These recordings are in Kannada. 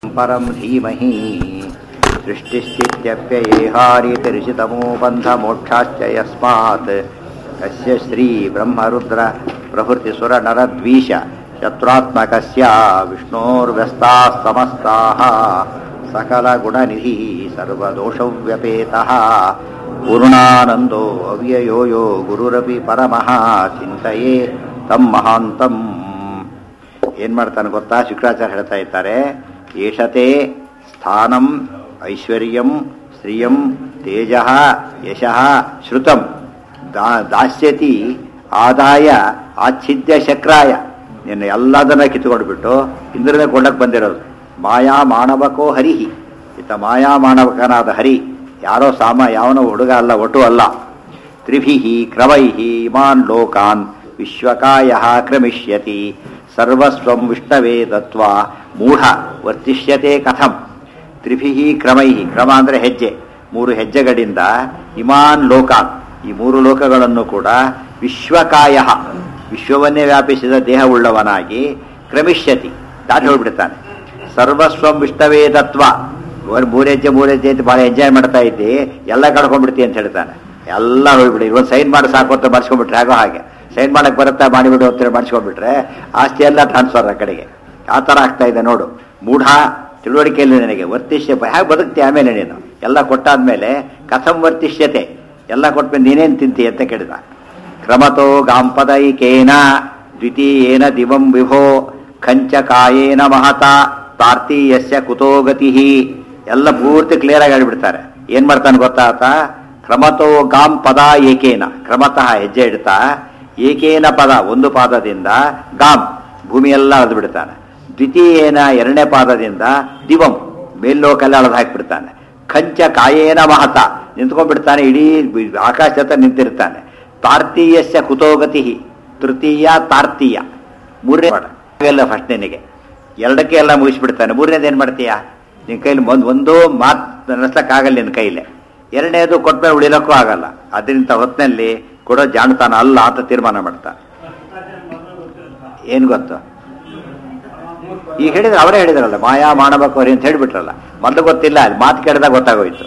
परं धीमहि सृष्टिस्थित्यप्ययेहारितिर्षितमो बन्धमोक्षाश्च यस्मात् कस्य श्रीब्रह्मरुद्र प्रभृतिसुरनरद्वीष शत्रुत्मकस्य विष्णोर्व्यस्ताः समस्ताः सकलगुणनिधिः सर्वदोषव्यपेतः पूर्णानन्दो अव्ययो यो गुरुरपि परमः ಚಿಂತೆಯೇ ತಮ್ಮ ಮಹಾಂತಂ ಏನ್ ಮಾಡ್ತಾನೆ ಗೊತ್ತಾ ಶುಕ್ರಾಚಾರ್ಯ ಹೇಳ್ತಾ ಇದ್ದಾರೆ ಏಷತೆ ಸ್ಥಾನಂ ಐಶ್ವರ್ಯಂ ಶ್ರಿಯಂ ತೇಜ ಯಶಃ ಶ್ರುತಂ ದಾ ದಾಸ್ಯತಿ ಆದಾಯ ಆಚ್ಛಿದ್ಯ ಶಕ್ರಾಯ ನಿನ್ನ ಎಲ್ಲದನ್ನ ಕಿತ್ತುಕೊಂಡ್ಬಿಟ್ಟು ಇಂದ್ರನೇ ಕೊಂಡಕ್ಕೆ ಬಂದಿರೋದು ಮಾಯಾ ಮಾಣವಕೋ ಹರಿಹಿ ಇತ ಮಾಯಾ ಮಾಣವಕನಾದ ಹರಿ ಯಾರೋ ಸಾಮ ಯಾವನೋ ಹುಡುಗ ಅಲ್ಲ ಒಟ್ಟು ಅಲ್ಲ ತ್ರಿಭಿ ಕ್ರಮೈ ಇಮಾನ್ ಲೋಕಾನ್ ವಿಶ್ವಕಾಯ ಕ್ರಮಿಷ್ಯತಿ ಸರ್ವಸ್ವಂ ವಿಷ್ಣವೇ ದತ್ವ ಮೂಢ ವರ್ತಿಷ್ಯತೆ ಕಥಂ ತ್ರಿಭಿ ಕ್ರಮೈ ಕ್ರಮ ಅಂದರೆ ಹೆಜ್ಜೆ ಮೂರು ಹೆಜ್ಜೆಗಳಿಂದ ಇಮಾನ್ ಲೋಕಾನ್ ಈ ಮೂರು ಲೋಕಗಳನ್ನು ಕೂಡ ವಿಶ್ವಕಾಯ ವಿಶ್ವವನ್ನೇ ವ್ಯಾಪಿಸಿದ ದೇಹವುಳ್ಳವನಾಗಿ ಕ್ರಮಿಷ್ಯತಿ ದಾಟಿ ಹೋಗ್ಬಿಡ್ತಾನೆ ಸರ್ವಸ್ವಂ ವಿಷ್ಣವೇ ದತ್ವ ಮೂರು ಹೆಜ್ಜೆ ಮೂರು ಹೆಜ್ಜೆ ಅಂತ ಭಾಳ ಎಂಜಾಯ್ ಮಾಡ್ತಾ ಇದ್ದಿ ಎಲ್ಲ ಕಳ್ಕೊಂಡ್ಬಿಡ್ತಿ ಅಂತ ಹೇಳ್ತಾನೆ ಎಲ್ಲ ಹೋಗ್ಬಿಡಿ ಒಂದು ಸೈನ್ ಮಾಡಿ ಸಾಕು ಅಂತ ಮಾಡಿಸ್ಕೊಂಡ್ಬಿಟ್ರೆ ಆಗೋ ಹಾಗೆ ಸೈನ್ ಮಾಡಕ್ಕೆ ಬರುತ್ತಾ ಮಾಡಿಬಿಡು ಅಂತ ಮಾಡಿಸ್ಕೊಂಡ್ಬಿಟ್ರೆ ಆಸ್ತಿ ಎಲ್ಲ ಟ್ರಾನ್ಸ್ಫರ್ ಆ ಕಡೆಗೆ ಆ ಥರ ಆಗ್ತಾ ಇದೆ ನೋಡು ಮೂಢ ತಿಳುವಳಿಕೆಯಲ್ಲಿ ನನಗೆ ವರ್ತಿಷ್ಯ ಹೇಗೆ ಬದುಕ್ತಿ ಆಮೇಲೆ ನೀನು ಎಲ್ಲ ಕೊಟ್ಟಾದ್ಮೇಲೆ ಕಥಂ ವರ್ತಿಷ್ಯತೆ ಎಲ್ಲ ಕೊಟ್ಮೇಲೆ ನೀನೇನು ತಿಂತಿ ಅಂತ ಕೇಳಿದ ಕ್ರಮತೋ ಗಾಂಪದೈಕೇನ ದ್ವಿತೀಯೇನ ದಿವಂ ವಿಭೋ ಖಂಚಕಾಯೇನ ಮಹತ ತಾರ್ತೀಯಸ್ಯ ಕುತೋ ಗತಿ ಎಲ್ಲ ಪೂರ್ತಿ ಕ್ಲಿಯರ್ ಆಗಿ ಹೇಳ್ಬಿಡ್ತಾರೆ ಏನ್ ಮಾಡ್ತಾನೆ ಗೊತ್ತಾತ ಕ್ರಮತೋ ಗಾಂ ಪದ ಏಕೇನ ಕ್ರಮತಃ ಹೆಜ್ಜೆ ಇಡ್ತಾ ಏಕೇನ ಪದ ಒಂದು ಪಾದದಿಂದ ಗಾಂ ಭೂಮಿಯೆಲ್ಲ ಅಳೆದು ಬಿಡ್ತಾನೆ ದ್ವಿತೀಯೇನ ಎರಡನೇ ಪಾದದಿಂದ ದಿವಂ ಮೇಲ್ಲೋಕಲ್ಲ ಅಳೆದು ಹಾಕಿಬಿಡ್ತಾನೆ ಖಂಚ ಕಾಯೇನ ಮಹತ ನಿಂತ್ಕೊಂಡ್ಬಿಡ್ತಾನೆ ಇಡೀ ಆಕಾಶ ಹತ್ರ ನಿಂತಿರ್ತಾನೆ ತಾರ್ತೀಯಸ್ಯ ಕುತೋಗತಿ ತೃತೀಯ ತಾರ್ತೀಯ ಮೂರನೇ ಎಲ್ಲ ಫಸ್ಟ್ ನಿನಗೆ ಎರಡಕ್ಕೆ ಎಲ್ಲ ಮುಗಿಸ್ಬಿಡ್ತಾನೆ ಮೂರನೇದು ಏನು ಮಾಡ್ತೀಯಾ ನಿನ್ನ ಕೈಲಿ ಒಂದು ಒಂದು ಮಾತು ನಡೆಸಕ್ಕಾಗಲ್ಲ ನಿನ್ನ ಕೈಲೇ ಎರಡನೇದು ಕೊಟ್ಮೇಲೆ ಉಳಿಲಕ್ಕೂ ಆಗಲ್ಲ ಅದರಿಂದ ಹೊತ್ತಿನಲ್ಲಿ ಕೊಡೋ ಜಾಣತಾನ ಅಲ್ಲ ಅಂತ ತೀರ್ಮಾನ ಮಾಡ್ತಾನೆ ಏನು ಗೊತ್ತು ಈಗ ಹೇಳಿದ್ರೆ ಅವರೇ ಹೇಳಿದ್ರಲ್ಲ ಮಾಯಾ ಮಾಡಬೇಕು ಅಂತ ಹೇಳಿಬಿಟ್ರಲ್ಲ ಮೊದಲು ಗೊತ್ತಿಲ್ಲ ಅಲ್ಲಿ ಮಾತು ಕೇಳಿದಾಗ ಗೊತ್ತಾಗೋಯ್ತು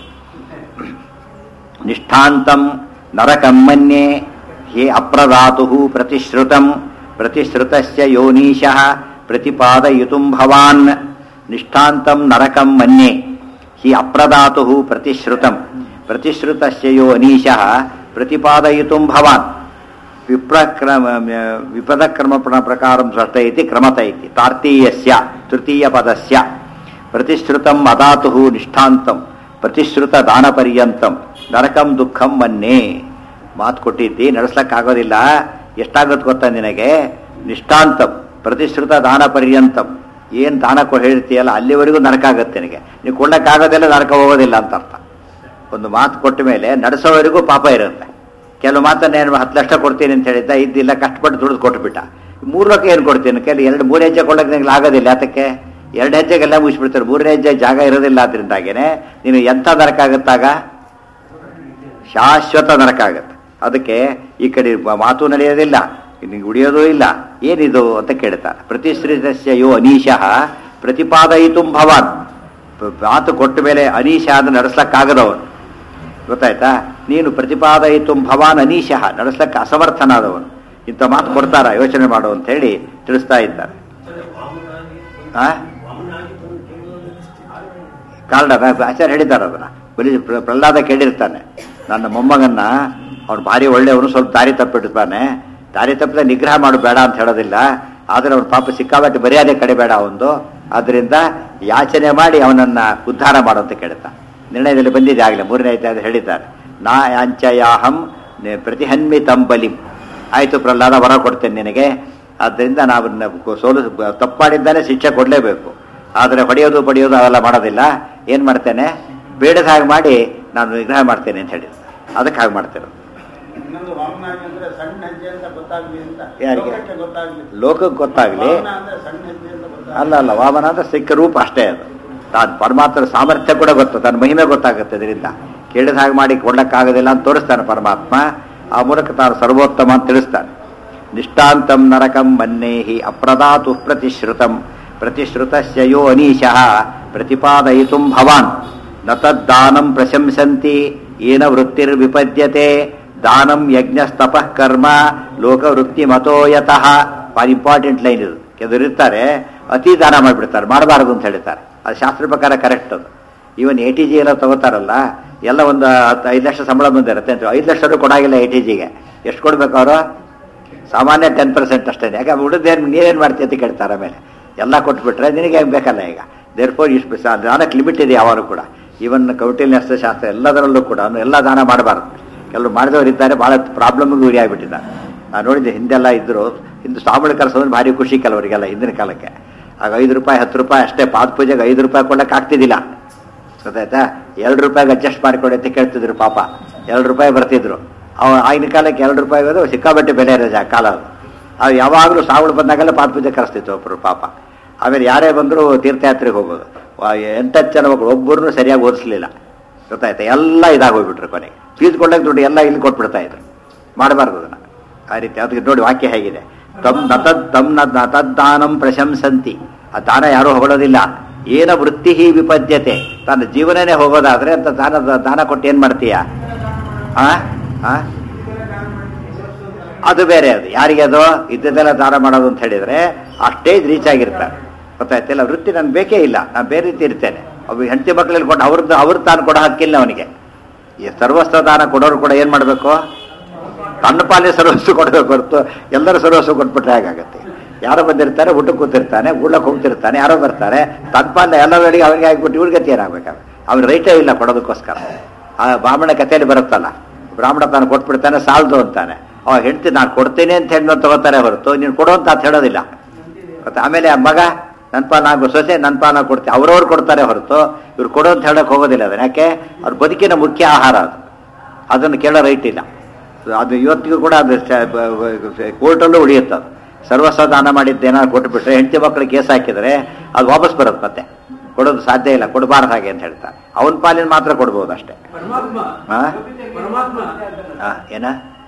ನಿಷ್ಠಾಂತಂ ನರಕಮ್ಮನ್ಯೇ ಹೇ ಅಪ್ರದಾತು ಪ್ರತಿಶ್ರುತಂ ಪ್ರತಿಶ್ರುತಸ್ಯ ಯೋನೀಶಃ ಪ್ರತಿಪಾದಯಿತುಂ ಭವಾನ್ ನಿಷ್ಠಾಂತಂ ನರಕಂ ಮನ್ಯೆ ಹಿ ಅಪ್ರದಾತು ಪ್ರತಿಶ್ರುತಂ ಪ್ರತಿಶ್ರುತಸ್ಯ ಯೋ ಅನೀಶಃ ಪ್ರತಿಪಾದಯಿತುಂ ಭವಾನ್ ವಿಪ್ರಕ್ರಮ ವಿಪದಕ್ರಮ ಪ್ರಕಾರಂ ಸೃಷ್ಟ ಇತಿ ಕ್ರಮತ ಇತಿ ತಾರ್ತೀಯಸ್ಯ ತೃತೀಯ ಪದಸ್ಯ ಪ್ರತಿಶ್ರುತಂ ಅದಾತು ನಿಷ್ಠಾಂತಂ ಪ್ರತಿಶ್ರುತ ದಾನಪರ್ಯಂತಂ ನರಕಂ ದುಃಖಂ ಮನ್ನೆ ಮಾತು ಕೊಟ್ಟಿದ್ದಿ ನಡೆಸ್ಲಕ್ಕಾಗೋದಿಲ್ಲ ಎಷ್ಟಾಗುತ್ತೆ ಗೊತ್ತಾ ನಿನಗೆ ನಿಷ್ಠಾಂತಂ ಪ್ರತಿಶ್ರುತ ದಾನ ಪರ್ಯಂತಂ ಏನು ದಾನ ಕೊ ಹೇಳ್ತೀಯಲ್ಲ ಅಲ್ಲಿವರೆಗೂ ನರಕ ಆಗುತ್ತೆ ನಿನಗೆ ನೀವು ಕೊಳ್ಳಕ್ಕಾಗೋದಿಲ್ಲ ನರಕ ಹೋಗೋದಿಲ್ಲ ಅಂತ ಅರ್ಥ ಒಂದು ಮಾತು ಕೊಟ್ಟ ಮೇಲೆ ನಡೆಸೋವರೆಗೂ ಪಾಪ ಇರುತ್ತೆ ಕೆಲವು ಮಾತನ್ನ ಏನು ಹತ್ತು ಲಕ್ಷ ಕೊಡ್ತೀನಿ ಅಂತ ಹೇಳಿದ್ದ ಇದ್ದಿಲ್ಲ ಕಷ್ಟಪಟ್ಟು ದುಡ್ದು ಕೊಟ್ಬಿಟ್ಟ ಮೂರು ಲಕ್ಷ ಏನು ಕೊಡ್ತೀನಿ ಕೆಲವು ಎರಡು ಮೂರು ಹೆಜ್ಜೆ ಕೊಡಕ್ಕೆ ನಿನಗೆ ಆಗೋದಿಲ್ಲ ಯಾತಕ್ಕೆ ಎರಡು ಹೆಜ್ಜೆಗೆಲ್ಲ ಮುಗಿಸ್ಬಿಡ್ತಾರೆ ಮೂರನೇ ಹೆಜ್ಜೆ ಜಾಗ ಇರೋದಿಲ್ಲ ಅದರಿಂದಾಗೇನೆ ನೀನು ಎಂಥ ನರಕ ಆಗುತ್ತಾಗ ಶಾಶ್ವತ ನರಕ ಆಗುತ್ತೆ ಅದಕ್ಕೆ ಈ ಕಡೆ ಮಾತು ನಡೆಯೋದಿಲ್ಲ ನಿನಗೆ ಉಳಿಯೋದೂ ಇಲ್ಲ ಏನಿದು ಅಂತ ಕೇಳ್ತಾರೆ ಪ್ರತಿಶ್ರಿತಸ್ಯ ಯೋ ಅನೀಶಃ ಪ್ರತಿಪಾದಯಿತು ಭವಾನ್ ಮಾತು ಕೊಟ್ಟ ಮೇಲೆ ಅನೀಶ ಅದು ನಡೆಸ್ಲಕ್ಕಾಗದವನು ಗೊತ್ತಾಯ್ತಾ ನೀನು ಪ್ರತಿಪಾದಯಿತು ಭವಾನ್ ಅನೀಶಃ ನಡೆಸ್ಲಕ್ಕೆ ಅಸಮರ್ಥನಾದವನು ಇಂಥ ಮಾತು ಕೊಡ್ತಾರ ಯೋಚನೆ ಮಾಡು ಅಂತ ಹೇಳಿ ತಿಳಿಸ್ತಾ ಇದ್ದಾರೆ ಆ ಕಾರಣ ಆಚಾರ್ಯ ಹೇಳಿದ್ದಾರೆ ಅದನ್ನ ಬರೀ ಪ್ರಹ್ಲಾದ ಕೇಳಿರ್ತಾನೆ ನನ್ನ ಮೊಮ್ಮಗನ್ನ ಅವ್ನು ಭಾರಿ ಒಳ್ಳೆಯವನು ಸ್ವಲ್ಪ ದಾರಿ ತಪ್ಪಿಡ್ತಾನೆ ದಾರಿ ತಪ್ಪಿದ ನಿಗ್ರಹ ಮಾಡು ಬೇಡ ಅಂತ ಹೇಳೋದಿಲ್ಲ ಆದರೆ ಅವನ ಪಾಪ ಸಿಕ್ಕಾಬಟ್ಟೆ ಮರ್ಯಾದೆ ಕಡಿಬೇಡ ಅವನು ಆದ್ದರಿಂದ ಯಾಚನೆ ಮಾಡಿ ಅವನನ್ನ ಉದ್ಧಾರ ಮಾಡು ಅಂತ ಕೇಳ್ತಾ ನಿರ್ಣಯದಲ್ಲಿ ಬಂದಿದೆ ಆಗಲೇ ಮೂರನೇ ಅಧ್ಯಾಯದ ಹೇಳಿದ್ದಾರೆ ನಾ ಯಾಂಚಯಾಹಂ ಪ್ರತಿಹನ್ಮಿ ತಂಬಲಿಂ ಆಯಿತು ಪ್ರಹ್ಲಾದ ವರ ಕೊಡ್ತೇನೆ ನಿನಗೆ ಆದ್ದರಿಂದ ನಾವು ಸೋಲು ತಪ್ಪು ಮಾಡಿದ್ದಾನೆ ಶಿಕ್ಷೆ ಕೊಡಲೇಬೇಕು ಆದರೆ ಹೊಡೆಯೋದು ಪಡೆಯೋದು ಅವೆಲ್ಲ ಮಾಡೋದಿಲ್ಲ ಏನು ಮಾಡ್ತೇನೆ ಬೇಡದ ಹಾಗೆ ಮಾಡಿ ನಾನು ನಿಗ್ರಹ ಮಾಡ್ತೇನೆ ಅಂತ ಹೇಳಿದ್ರು ಅದಕ್ಕೆ ಹಾಗೆ ಮಾಡ್ತಿರೋದು ಇನ್ನೊಂದು ವಾಮನ ಅಂದ್ರೆ ಸಣ್ಣ ಹೆಜ್ಜೆ ಅಂತ ಗೊತ್ತಾಗ್ಲಿ ಅಂತ ಯಾರಿಗೆ? ಲೋಕಕ್ಕೆ ಗೊತ್ತಾಗ್ಲಿ ಲೋಕಕ್ಕೆ ಗೊತ್ತಾಗ್ಲಿ ವಾಮನ ಅಂದ್ರೆ ಸಣ್ಣ ಹೆಜ್ಜೆ ಅಂತ ಗೊತ್ತಾಗ್ಲಿ ಅಲ್ಲ ಅಲ್ಲ ವಾಮನ ಅಂದ್ರೆ ಸಿಕ್ಕ ರೂಪ ಅಷ್ಟೇ ಅದು ತಾನು ಪರಮಾತ್ಮನ ಸಾಮರ್ಥ್ಯ ಕೂಡ ಗೊತ್ತು ತನ್ನ ಮಹಿಮೆ ಗೊತ್ತಾಗುತ್ತೆ ಇದರಿಂದ ಕೇಳಿದ ಹಾಗೆ ಮಾಡಿ ಕೊಡ್ಲಕ್ಕಾಗೋದಿಲ್ಲ ಅಂತ ತೋರಿಸ್ತಾನೆ ಪರಮಾತ್ಮ ಆ ಮೂಲಕ ತಾನು ಸರ್ವೋತ್ತಮ ಅಂತ ತಿಳಿಸ್ತಾನೆ ನಿಷ್ಠಾಂತಂ ನರಕಂ ಮನ್ನೇಹಿ ಅಪ್ರದಾತು ಪ್ರತಿಶ್ರುತಂ ಪ್ರತಿಶ್ರುತಸ್ಯ ಯೋ ಅನೀಶಃ ಪ್ರತಿಪಾದಯಿತು ಭವಾನ್ ನ ತದ್ದಾನಂ ಪ್ರಶಂಸಂತಿ ಏನ ವೃತ್ತಿರ್ವಿಪದ್ಯತೆ ದಾನಂ ಯಜ್ಞಸ್ತಪಃ ಕರ್ಮ ಲೋಕವೃತ್ತಿ ಮತೋ ಯತಃ ಭಾರಿ ಇಂಪಾರ್ಟೆಂಟ್ ಲೈನ್ ಇದು ಕೆಲವರು ಇರ್ತಾರೆ ಅತಿ ದಾನ ಮಾಡಿಬಿಡ್ತಾರೆ ಮಾಡಬಾರದು ಅಂತ ಹೇಳ್ತಾರೆ ಅದು ಶಾಸ್ತ್ರ ಪ್ರಕಾರ ಕರೆಕ್ಟ್ ಅದು ಇವನ್ ಎ ಟಿ ಜಿ ಎಲ್ಲ ತಗೋತಾರಲ್ಲ ಎಲ್ಲ ಒಂದು ಹತ್ತು ಐದು ಲಕ್ಷ ಸಂಬಳ ಬಂದಿರುತ್ತೆ ಅಂತ ಐದು ಲಕ್ಷ ರೂಪಾಯಿ ಕೊಡಾಗಿಲ್ಲ ಎ ಟಿ ಜಿಗೆ ಎಷ್ಟು ಕೊಡ್ಬೇಕು ಅವರು ಸಾಮಾನ್ಯ ಟೆನ್ ಪರ್ಸೆಂಟ್ ಅಷ್ಟೇ ಯಾಕೆ ಉಳಿದೇನು ನೀರೇನು ಮಾಡ್ತೀಯ ಅಂತ ಕೇಳ್ತಾರೆ ಆಮೇಲೆ ಎಲ್ಲ ಕೊಟ್ಬಿಟ್ರೆ ನಿನಗೆ ಹೆಂಗ್ ಬೇಕಲ್ಲ ಈಗ ದೇರ್ಫೋರ್ ಇಷ್ಟು ದಾನಕ್ಕೆ ಲಿಮಿಟ್ ಇದೆ ಯಾವಾಗಲೂ ಕೂಡ ಈವನ್ ಕೌಟಿಲ್ಯ ಶಾಸ್ತ್ರ ಎಲ್ಲದರಲ್ಲೂ ಕೂಡ ಎಲ್ಲ ದಾನ ಮಾಡಬಾರ್ದು ಕೆಲವರು ಮಾಡಿದವರು ಇದ್ದಾರೆ ಭಾಳ ಪ್ರಾಬ್ಲಮ್ಗೆ ಗುರಿ ಆಗಿಬಿಟ್ಟಿದ್ದಾರೆ ನಾನು ನೋಡಿದ್ದೆ ಹಿಂದೆಲ್ಲ ಇದ್ರು ಹಿಂದೆ ಸ್ವಾಮಿಗಳು ಕರೆಸೋದ್ರೆ ಭಾರಿ ಖುಷಿ ಕೆಲವರಿಗೆಲ್ಲ ಹಿಂದಿನ ಕಾಲಕ್ಕೆ ಆಗ ಐದು ರೂಪಾಯಿ ಹತ್ತು ರೂಪಾಯಿ ಅಷ್ಟೇ ಪಾದ ಪೂಜೆಗೆ ಐದು ರೂಪಾಯಿ ಕೊಡಕ್ಕೆ ಆಗ್ತಿದ್ದಿಲ್ಲ ಗೊತ್ತಾಯ್ತಾ ಎರಡು ರೂಪಾಯಿಗೆ ಅಡ್ಜಸ್ಟ್ ಮಾಡಿಕೊಡಿ ಅಂತ ಕೇಳ್ತಿದ್ರು ಪಾಪ ಎರಡು ರೂಪಾಯಿ ಬರ್ತಿದ್ರು ಅವ ಆಗಿನ ಕಾಲಕ್ಕೆ ಎರಡು ರೂಪಾಯಿ ಹೋದ್ರೆ ಸಿಕ್ಕಾಬಟ್ಟೆ ಬೆಲೆ ಇರೋದು ಆ ಕಾಲ ಅದು ಅವು ಯಾವಾಗಲೂ ಸಾವಳು ಬಂದಾಗೆಲ್ಲ ಪಾದ ಪೂಜೆ ಕರೆಸ್ತಿತ್ತು ಒಬ್ಬರು ಪಾಪ ಆಮೇಲೆ ಯಾರೇ ಬಂದರೂ ತೀರ್ಥಯಾತ್ರೆಗೆ ಹೋಗೋದು ವ- ಎಂಟತ್ತು ಜನ ಮಕ್ಕಳು ಒಬ್ಬರನ್ನು ಸರಿಯಾಗಿ ಓದಿಸ್ಲಿಲ್ಲ ಗೊತ್ತಾಯ್ತಾ ಎಲ್ಲ ಇದಾಗೋಗ್ಬಿಟ್ರು ಕೊನೆಗೆ ಫೀಸ್ ಕೊಡಕ್ಕೆ ದುಡ್ಡು ಎಲ್ಲ ಇಲ್ಲಿ ಕೊಟ್ಬಿಡ್ತಾ ಇದ್ರು ಮಾಡಬಾರ್ದು ಅದನ್ನು ಆ ರೀತಿ ಅದಕ್ಕೆ ನೋಡಿ ವಾಕ್ಯ ಹೇಗಿದೆ ತಮ್ ನತದ್ ತಮ್ ನ ತದ್ದಾನಂ ಪ್ರಶಂಸಂತಿ ಆ ದಾನ ಯಾರೂ ಹೊಗಳೋದಿಲ್ಲ ಏನ ವೃತ್ತಿ ವಿಪದ್ಯತೆ ತನ್ನ ಜೀವನನೇ ಹೋಗೋದಾದ್ರೆ ಅಂತ ದಾನ ದಾನ ಕೊಟ್ಟು ಏನ್ ಮಾಡ್ತೀಯ ಆ ಆ? ಅದು ಬೇರೆ ಅದು ಯಾರಿಗೆ ಅದು ಇದ್ದದೆಲ್ಲ ದಾನ ಮಾಡೋದು ಅಂತ ಹೇಳಿದ್ರೆ ಆ ಸ್ಟೇಜ್ ರೀಚ್ ಆಗಿರ್ತಾರೆ ಗೊತ್ತಾಯ್ತಿಲ್ಲ ವೃತ್ತಿ ನನ್ಗೆ ಬೇಕೇ ಇಲ್ಲ ನಾನು ಬೇರೆ ರೀತಿ ಇರ್ತೇನೆ ಅವು ಹೆಂಡತಿ ಮಕ್ಕಳಲ್ಲಿ ಕೊಟ್ಟು ಅವ್ರದ್ದು ಅವ್ರು ತಾನು ಕೊಡೋ ಹಕ್ಕಿಲ್ಲ ಅವನಿಗೆ ಈ ಸರ್ವಸ್ವ ದಾನ ಕೊಡೋರು ಕೂಡ ಏನ್ ಮಾಡಬೇಕು ತನ್ನ ಪಾಲಿನ ಸರ್ವಸ್ವ ಕೊಡಬೇಕು ಹೊರತು ಎಲ್ಲರ ಸರ್ವಸ್ವ ಕೊಟ್ಬಿಟ್ರೆ ಹೇಗಾಗತ್ತೆ ಯಾರೋ ಬಂದಿರ್ತಾರೆ ಊಟಕ್ಕೆ ಕೂತಿರ್ತಾನೆ ಊಟಕ್ಕೆ ಹೋಗ್ತಿರ್ತಾನೆ ಯಾರೋ ಬರ್ತಾರೆ ತನ್ನ ಪಾಲಿನ ಎಲ್ಲರಿಗೆ ಅವನಿಗೆ ಆಗಿಬಿಟ್ಟು ಇವ್ರ ಗತಿ ಏನಾಗಬೇಕಾಗ ಅವ್ನ ರೈಟೇ ಇಲ್ಲ ಕೊಡೋದಕ್ಕೋಸ್ಕರ ಆ ಬ್ರಾಹ್ಮಣ ಕಥೆಯಲ್ಲಿ ಬರುತ್ತಲ್ಲ ಬ್ರಾಹ್ಮಣ ತಾನು ಕೊಟ್ಬಿಡ್ತಾನೆ ಸಾಲದು ಅಂತಾನೆ ಅವ ಹೆಂಡತಿ ನಾನು ಕೊಡ್ತೀನಿ ಅಂತ ಹೇಳಿ ತಗೋತಾರೆ ಹೊರತು ನೀನು ಕೊಡು ಅಂತ ಅಂತ ಹೇಳೋದಿಲ್ಲ ಮತ್ತೆ ಆಮೇಲೆ ಆ ಮಗ ನನ್ನ ಪಾಲ ನಾನು ಸೊಸೆ ನನ್ನ ಪಾಲ ಕೊಡ್ತೀನಿ ಅವ್ರವ್ರು ಕೊಡ್ತಾರೆ ಹೊರತು ಇವ್ರು ಕೊಡು ಅಂತ ಹೇಳಕ್ ಹೋಗೋದಿಲ್ಲ ಅದನ್ನ ಯಾಕೆ ಅವ್ರ ಬದುಕಿನ ಮುಖ್ಯ ಆಹಾರ ಅದು ಅದನ್ನು ಕೇಳೋ ರೈಟ್ ಇಲ್ಲ ಅದು ಇವತ್ತಿಗೂ ಕೂಡ ಅದು ಕೋರ್ಟಲ್ಲೂ ಉಳಿಯುತ್ತೆ ಅದು ಸರ್ವಸ್ವ ದಾನ ಮಾಡಿದ್ದೇನಾದ್ರು ಕೊಟ್ಬಿಟ್ರೆ ಹೆಂಡತಿ ಮಕ್ಕಳು ಕೇಸ್ ಹಾಕಿದರೆ ಅದು ವಾಪಸ್ ಬರುತ್ತೆ ಮತ್ತೆ ಕೊಡೋದು ಸಾಧ್ಯ ಇಲ್ಲ ಕೊಡಬಾರ್ದು ಹಾಗೆ ಅಂತ ಹೇಳ್ತಾರೆ ಅವನ ಪಾಲಿನ ಮಾತ್ರ ಕೊಡ್ಬೋದು ಅಷ್ಟೇ ಪರಮಾತ್ಮ ಹಾ? ಪರಮಾತ್ಮ ಆ, ಏನ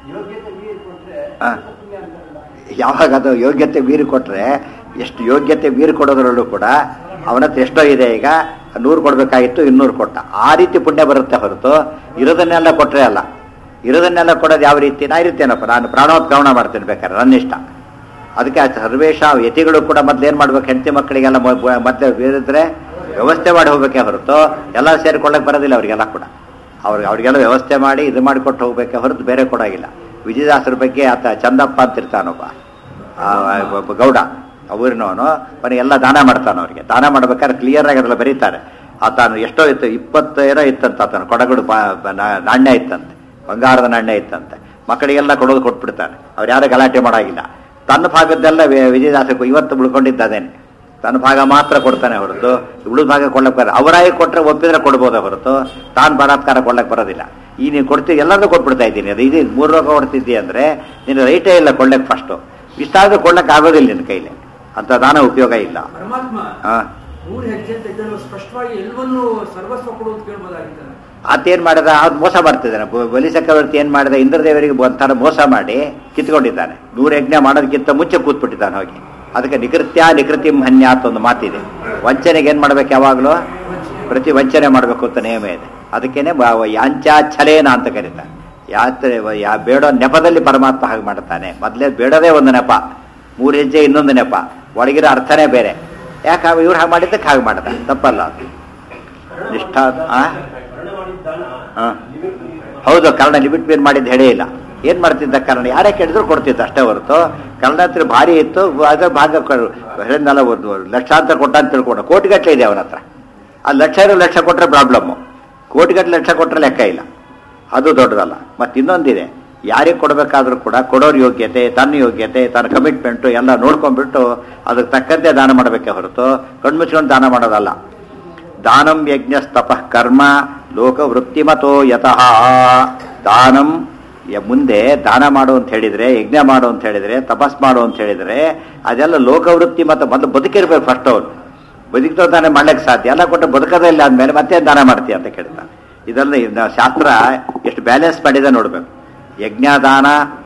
ಆ. ಯಾವಾಗ ಅದು ಯೋಗ್ಯತೆ ಮೀರಿ ಕೊಟ್ರೆ ಎಷ್ಟು ಯೋಗ್ಯತೆ ಮೀರಿ ಕೊಡೋದ್ರಲ್ಲೂ ಕೂಡ ಅವನ ಹತ್ರ ಎಷ್ಟೋ ಇದೆ ಈಗ ನೂರು ಕೊಡಬೇಕಾಗಿತ್ತು ಇನ್ನೂರು ಕೊಟ್ಟ ಆ ರೀತಿ ಪುಣ್ಯ ಬರುತ್ತೆ ಹೊರತು ಇರೋದನ್ನೆಲ್ಲ ಕೊಟ್ರೆ ಅಲ್ಲ ಇರೋದನ್ನೆಲ್ಲ ಕೊಡೋದು ಯಾವ ರೀತಿ ನಾ ಇರ್ತೇನಪ್ಪ ನಾನು ಪ್ರಾಣೋತ್ಗಮನ ಮಾಡ್ತೇನೆ ಬೇಕಾದ್ರೆ ನನ್ನ ಇಷ್ಟ ಅದಕ್ಕೆ ಆ ಸರ್ವೇಶ ಯತಿಗಳು ಕೂಡ ಮೊದ್ಲೇನ್ ಮಾಡ್ಬೇಕು ಹೆಂಡತಿ ಮಕ್ಕಳಿಗೆಲ್ಲ ಮೊ- ಬ- ಮೊದ್ಲೇ ಬೇರಿದ್ರೆ ವ್ಯವಸ್ಥೆ ಮಾಡಿ ಹೋಗ್ಬೇಕೇ ಹೊರತು ಎಲ್ಲ ಸೇರಿಕೊಳ್ಳಕ್ಕೆ ಬರೋದಿಲ್ಲ ಅವರಿಗೆಲ್ಲ ಕೂಡ ಅವ್ರಿಗೆ ಅವ್ರಿಗೆಲ್ಲ ವ್ಯವಸ್ಥೆ ಮಾಡಿ ಇದು ಮಾಡಿಕೊಟ್ಟು ಹೋಗ್ಬೇಕೆ ಹೊರತು ಬೇರೆ ಕೊಡೋಗಿಲ್ಲ ವಿಜಯದಾಸರ ಬಗ್ಗೆ ಆತ ಚಂದಪ್ಪ ಅಂತ ಇರ್ತಾನೊಬ್ಬ ಆ, ಒಬ್ಬ ಗೌಡ ಊರಿನವನು ಮನೆ ಎಲ್ಲ ದಾನ ಮಾಡ್ತಾನೆ ಅವ್ರಿಗೆ ದಾನ ಮಾಡ್ಬೇಕಾದ್ರೆ ಕ್ಲಿಯರ್ ಆಗಿ ಅದೆಲ್ಲ ಬರೀತಾರೆ ಆತನು ಎಷ್ಟೋ ಇತ್ತು ಇಪ್ಪತ್ತೇನೋ ಇತ್ತಂತ ಆತನು ಕೊಡಗಡು ಪಾ- ಬ- ನಾ- ನಾಣ್ಯ ಇತ್ತಂತೆ ಬಂಗಾರದ ನಾಣ್ಯ ಇತ್ತಂತೆ ಮಕ್ಕಳಿಗೆಲ್ಲ ಕೊಡೋದು ಕೊಟ್ಬಿಡ್ತಾನೆ ಅವ್ರು ಯಾರು ಗಲಾಟೆ ಮಾಡಾಗಿಲ್ಲ ತನ್ನ ಭಾಗದ್ದೆಲ್ಲ ವಿ- ವಿಜಯದಾಸಕ್ಕೂ ಇವತ್ತು ಉಳ್ಕೊಂಡಿದ್ದ ಅದೇನೆ ತನ್ನ ಭಾಗ ಮಾತ್ರ ಕೊಡ್ತಾನೆ ಹೊರತು ಉಳಿದ ಭಾಗ ಕೊಡ್ಲಕ್ಕೆ ಬರ ಅವರಾಗಿ ಕೊಟ್ರೆ ಒಪ್ಪಿದ್ರೆ ಕೊಡ್ಬೋದೇ ಹೊರತು ತಾನು ಬಲಾತ್ಕಾರ ಕೊಡ್ಲಕ್ಕೆ ಬರೋದಿಲ್ಲ ಈ ನೀನು ಕೊಡ್ತೀವಿ ಎಲ್ಲರೂ ಕೊಟ್ಬಿಡ್ತಾ ಇದ್ದೀನಿ ಅದು ಇದು ಮೂರು ರೋಗ ಕೊಡ್ತಿದ್ದಿ ಅಂದ್ರೆ ನೀನು ರೈಟೇ ಇಲ್ಲ ಕೊಡ್ಲಕ್ಕೆ ಫಸ್ಟು ಇಷ್ಟಾದ್ರೂ ಕೊಡ್ಲಕ್ಕೆ ಆಗೋದಿಲ್ಲ ನಿನ್ನ ಕೈಲಿ ಅಂತ ದಾನ ಉಪಯೋಗ ಇಲ್ಲ ಪರಮಾತ್ಮ ಹಾ ಮೂರು ಹೆಜ್ಜೆ ಅಂತ ಇದ್ದಲ್ಲ ಸ್ಪಷ್ಟವಾಗಿ ಎಲ್ಲವನ್ನೂ ಸರ್ವಸ್ವ ಕೊಡುವುದು ಕೇಳ್ಬೋದಾಗಿತ್ತಲ್ಲ ಆತೇನ್ ಮಾಡಿದ ಅವ್ನು ಮೋಸ ಮಾಡ್ತಿದ್ದಾನೆ ಬ- ಬಲಿ ಚಕ್ರವರ್ತಿ ಏನ್ ಮಾಡಿದ ಇಂದ್ರದೇವರಿಗೆ ಒಂಥರ ಮೋಸ ಮಾಡಿ ಕಿತ್ಕೊಂಡಿದ್ದಾನೆ ನೂರು ಯಜ್ಞ ಮಾಡೋದಕ್ಕಿಂತ ಮುಂಚೆ ಕೂತ್ಬಿಟ್ಟಿದ್ದಾನೆ ಹೋಗಿ ಅದಕ್ಕೆ ನಿಕೃತ್ಯ ನಿಕೃತಿ ಹನ್ಯ ಅಂತ ಒಂದು ಮಾತಿದೆ ವಂಚನೆಗೆ ಏನ್ ಮಾಡ್ಬೇಕು ಯಾವಾಗಲೂ ಪ್ರತಿ ವಂಚನೆ ಮಾಡಬೇಕು ಅಂತ ನಿಯಮ ಇದೆ ಅದಕ್ಕೇನೆ ಬ- ಯಾಂಚಾಚ್ಛಲೇನ ಅಂತ ಕರೀತಾರೆ ಯಾತ್ರೆ ಯಾ ಬೇಡೋ ನೆಪದಲ್ಲಿ ಪರಮಾತ್ಮ ಹಾಗೆ ಮಾಡ್ತಾನೆ ಮೊದಲೇ ಬೇಡದೇ ಒಂದು ನೆಪ ಮೂರು ಹೆಜ್ಜೆ ಇನ್ನೊಂದು ನೆಪ ಒಳಗಿರೋ ಅರ್ಥನೇ ಬೇರೆ ಯಾಕೆ ಇವ್ರು ಹಾಗೆ ಮಾಡಿದ್ದಕ್ಕೆ ಹಾಗೆ ಮಾಡ್ದ ತಪ್ಪಲ್ಲ ಅದು ನಿಷ್ಠಾ ಆ ಹಾ. ಹೌದು ಕರ್ಣ ಲಿಮಿಟ್ ಮೀರ್ ಮಾಡಿದ್ದು ಹೇಳೇ ಇಲ್ಲ ಏನ್ ಮಾಡ್ತಿದ್ದ ಕರ್ಣ ಯಾರೇ ಕೇಳಿದ್ರು ಕೊಡ್ತಿದ್ದ ಅಷ್ಟೇ ಹೊರತು ಕರ್ಣ ಹತ್ರ ಭಾರಿ ಇತ್ತು ಅದ್ರ ಭಾಗ ಕ- ಹೇಳಿದ್ನಲ್ಲ ಒಂದು ಲಕ್ಷಾಂತರ ಕೊಟ್ಟ ಅಂತ ತಿಳ್ಕೊಂಡ ಕೋಟಿಗಟ್ಟಲೆ ಇದೆ ಅವನ ಹತ್ರ ಆ ಲಕ್ಷ ಇರೋ ಲಕ್ಷ ಕೊಟ್ರೆ ಪ್ರಾಬ್ಲಮ್ಮು ಕೋಟಿಗಟ್ಟಲೆ ಲಕ್ಷ ಕೊಟ್ರೆ ಲೆಕ್ಕ ಇಲ್ಲ ಅದು ದೊಡ್ಡದಲ್ಲ ಮತ್ತೆ ಇನ್ನೊಂದಿದೆ ಯಾರಿಗೆ ಕೊಡಬೇಕಾದ್ರೂ ಕೂಡ ಕೊಡೋರ್ ಯೋಗ್ಯತೆ ತನ್ನ ಯೋಗ್ಯತೆ ತನ್ನ ಕಮಿಟ್ಮೆಂಟು ಎಲ್ಲ ನೋಡ್ಕೊಂಡ್ಬಿಟ್ಟು ಅದಕ್ಕೆ ತಕ್ಕಂತೆ ದಾನ ಮಾಡಬೇಕೇ ಹೊರತು ಕಣ್ಮುಚ್ಕೊಂಡು ದಾನ ಮಾಡೋದಲ್ಲ ದಾನಂ ಯಜ್ಞಸ್ತಪಃ ಕರ್ಮ ಲೋಕ ವೃತ್ತಿಮತೋ ಯತಃ ದಾನಂ ಯ- ಮುಂದೆ ದಾನ ಮಾಡು ಅಂತ ಹೇಳಿದ್ರೆ ಯಜ್ಞ ಮಾಡು ಅಂತ ಹೇಳಿದ್ರೆ ತಪಸ್ ಮಾಡು ಅಂತ ಹೇಳಿದ್ರೆ ಅದೆಲ್ಲ ಲೋಕವೃತ್ತಿ ಮತ್ತು ಮೊದಲು ಬದುಕಿರ್ಬೇಕು ಫಸ್ಟ್ ಅವನು ಬದುಕಿದ ತಾನೇ ಮಾಡ್ಲಿಕ್ಕೆ ಸಾಧ್ಯ ಎಲ್ಲ ಕೊಟ್ಟು ಬದುಕದೇ ಇಲ್ಲ ಅಂದಮೇಲೆ ಮತ್ತೆ ದಾನ ಮಾಡ್ತೀಯ ಅಂತ ಕೇಳ್ತಾನೆ ಇದೆಲ್ಲ ಇದ್ನ ಶಾಸ್ತ್ರ ಎಷ್ಟು ಬ್ಯಾಲೆನ್ಸ್ ಮಾಡಿದೆ ನೋಡ್ಬೇಕು ಯಜ್ಞ ದಾನ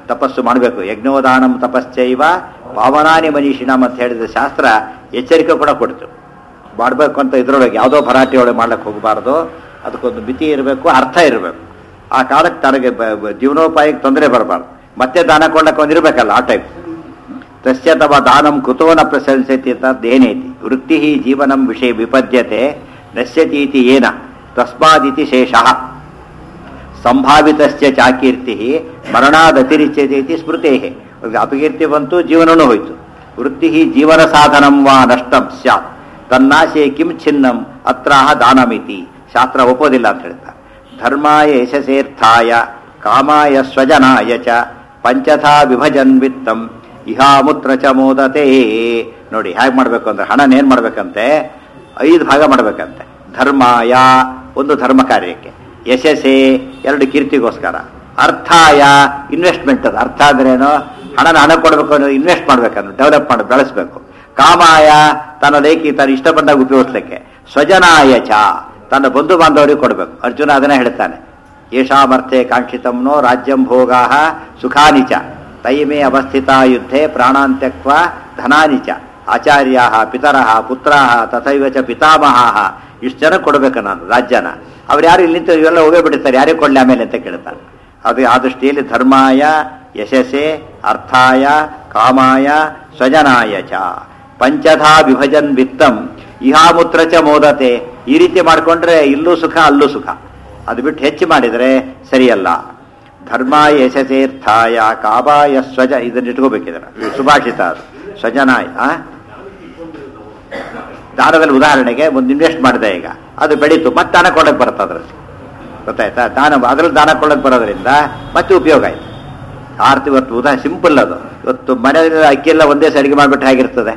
ತಪಸ್ಸು ಮಾಡಬೇಕು ಯಜ್ಞೋದಾನಂ ತಪಶ್ಚೈವ ಪಾವನಾನಿ ಮನೀಷಿಣಂ ಅಂತ ಹೇಳಿದ ಶಾಸ್ತ್ರ ಎಚ್ಚರಿಕೆ ಕೂಡ ಕೊಡ್ತು ಮಾಡಬೇಕು ಅಂತ ಇದ್ರೊಳಗೆ ಯಾವುದೋ ಭರಾಟೆ ಒಳಗೆ ಮಾಡ್ಲಿಕ್ಕೆ ಹೋಗಬಾರ್ದು ಅದಕ್ಕೊಂದು ಮಿತಿ ಇರಬೇಕು ಅರ್ಥ ಇರಬೇಕು ಆ ಕಾಲಕ್ಕೆ ತನಗೆ ಬ- ಬ- ಜೀವನೋಪಾಯಕ್ಕೆ ತೊಂದರೆ ಬರಬಾರ್ದು ಮತ್ತೆ ದಾನ ಕೊಡ್ಲಕ್ಕೆ ಒಂದು ಇರಬೇಕಲ್ಲ ಆ ಟೈಪ್ ತಸ್ಯ ತವ ದಾನಂ ಕುತೋನ ಪ್ರಶಂಸತಿ ತದ್ದೇನೇತಿ ವೃತ್ತಿ ಜೀವನಂ ವಿಷಯ ವಿಪದ್ಯತೆ ನಶ್ಯತೀತಿ ಏನ ತಸ್ಮಾದಿತಿ ಶೇಷಃ ಸಂಭಾವಿತಸ್ಯ ಚಾಕೀರ್ತಿ ಮರಣಾದತಿರಿಚ್ಯತೆ ಇತಿ ಸ್ಮೃತೆ ಅಪಕೀರ್ತಿ ಬಂತು ಜೀವನನೂ ಹೋಯ್ತು ವೃತ್ತಿ ಜೀವನ ಸಾಧನಂ ವಾ ನಷ್ಟಂ ಸ್ಯಾತ್ ತನ್ನಾಶೆ ಕಿಂ ಛಿನ್ನಂ ಅತ್ರಾಹ ದಾನಮಿತಿ ಶಾಸ್ತ್ರ ಒಪ್ಪೋದಿಲ್ಲ ಅಂತ ಹೇಳ್ತಾರೆ ಧರ್ಮಾಯ ಯಶಸೇರ್ಥಾಯ ಕಾಮಾಯ ಸ್ವಜನಾಯ ಚ ಪಂಚಥಾ ವಿಭಜನ್ ವಿತ್ತಂ ಇಹಾಮುತ್ರ ಚ ಮೋದತೆ ನೋಡಿ ಹೇಗೆ ಮಾಡ್ಬೇಕು ಅಂದ್ರೆ ಹಣನ ಏನ್ ಮಾಡ್ಬೇಕಂತೆ ಐದು ಭಾಗ ಮಾಡ್ಬೇಕಂತೆ ಧರ್ಮಾಯ ಒಂದು ಧರ್ಮ ಕಾರ್ಯಕ್ಕೆ ಯಶಸ್ಸೇ ಎರಡು ಕೀರ್ತಿಗೋಸ್ಕರ ಅರ್ಥಾಯ ಇನ್ವೆಸ್ಟ್ಮೆಂಟ್ ಅದು ಅರ್ಥ ಅಂದ್ರೇನು ಹಣನ ಹಣ ಕೊಡಬೇಕು ಅನ್ನೋ ಇನ್ವೆಸ್ಟ್ ಮಾಡ್ಬೇಕಂದ್ರೆ ಡೆವಲಪ್ ಮಾಡಿ ಬೆಳೆಸ್ಬೇಕು ಕಾಮಾಯ ತನ್ನ ಲೇಖಿ ತಾನು ಇಷ್ಟ ಬಂದಾಗ ಉಪಯೋಗಿಸ್ಲಿಕ್ಕೆ ಸ್ವಜನಾಯ ಚ ತನ್ನ ಬಂಧು ಬಾಂಧವರಿಗೆ ಕೊಡಬೇಕು ಅರ್ಜುನ ಅದನ್ನೇ ಹೇಳ್ತಾನೆ ಯಶಾಮರ್ಥೆ ಕಾಂಕ್ಷಿತಂನೋ ರಾಜ್ಯಂ ಭೋಗಾ ಸುಖಾನಿ ಚ ತೈಮೇ ಅವಸ್ಥಿತ ಯುದ್ಧೆ ಪ್ರಾಣಾಂತ್ಯಕ್ವ ಧನಾನಿ ಚ ಆಚಾರ್ಯ ಪಿತರ ಪುತ್ರ ತಥೈವ ಚ ಪಿತಾಮಹ ಇಷ್ಟು ಜನ ಕೊಡಬೇಕು ನಾನು ರಾಜ್ಯನ ಅವ್ರು ಯಾರು ಇಲ್ಲಿ ನಿಂತು ಇವೆಲ್ಲ ಹೋಗೇ ಬಿಡ್ತಾರೆ ಯಾರಿಗೆ ಕೊಡ್ಲಿ ಆಮೇಲೆ ಅಂತ ಕೇಳ್ತಾರೆ ಅದು ಆ ದೃಷ್ಟಿಯಲ್ಲಿ ಧರ್ಮಾಯ ಯಶಸ್ಸೆ ಅರ್ಥಾಯ ಕಾಮಾಯ ಸ್ವಜನಾಯ ಚ ಪಂಚಧಾ ವಿಭಜನ್ ವಿತ್ತಂ ಇಹಾಮುತ್ರ ಚ ಮೋದತೆ ಈ ರೀತಿ ಮಾಡ್ಕೊಂಡ್ರೆ ಇಲ್ಲೂ ಸುಖ ಅಲ್ಲೂ ಸುಖ ಅದು ಬಿಟ್ಟು ಹೆಚ್ಚು ಮಾಡಿದರೆ ಸರಿಯಲ್ಲ ಧರ್ಮಾಯ ಯಶಸೇರ್ಥಾಯ ಕಾಬಾಯ ಸ್ವಜ ಇದನ್ನ ಇಟ್ಕೋಬೇಕಿದ್ರೆ ಸುಭಾಷಿತ ಅದು ಸ್ವಜನಾಯ ಆ? ದಾನದಲ್ಲಿ ಉದಾಹರಣೆಗೆ ಒಂದು ಇನ್ವೆಸ್ಟ್ ಮಾಡಿದೆ ಈಗ ಅದು ಬೆಳೀತು ಮತ್ತೆ ದಾನ ಕೊಡಕ್ಕೆ ಬರುತ್ತೆ ಅದರಲ್ಲಿ ಗೊತ್ತಾಯ್ತಾ ದಾನ ಅದ್ರಲ್ಲಿ ದಾನ ಕೊಡಕ್ಕೆ ಬರೋದ್ರಿಂದ ಮತ್ತೆ ಉಪಯೋಗ ಆಯ್ತು ಆರ್ತಿ ಇವತ್ತು ಉದಾ ಸಿಂಪಲ್ ಅದು ಇವತ್ತು ಮನೆಯಲ್ಲಿ ಅಕ್ಕಿ ಎಲ್ಲ ಒಂದೇ ಅಡಿಗೆ ಮಾಡಿಬಿಟ್ಟು ಹೇಗಿರ್ತದೆ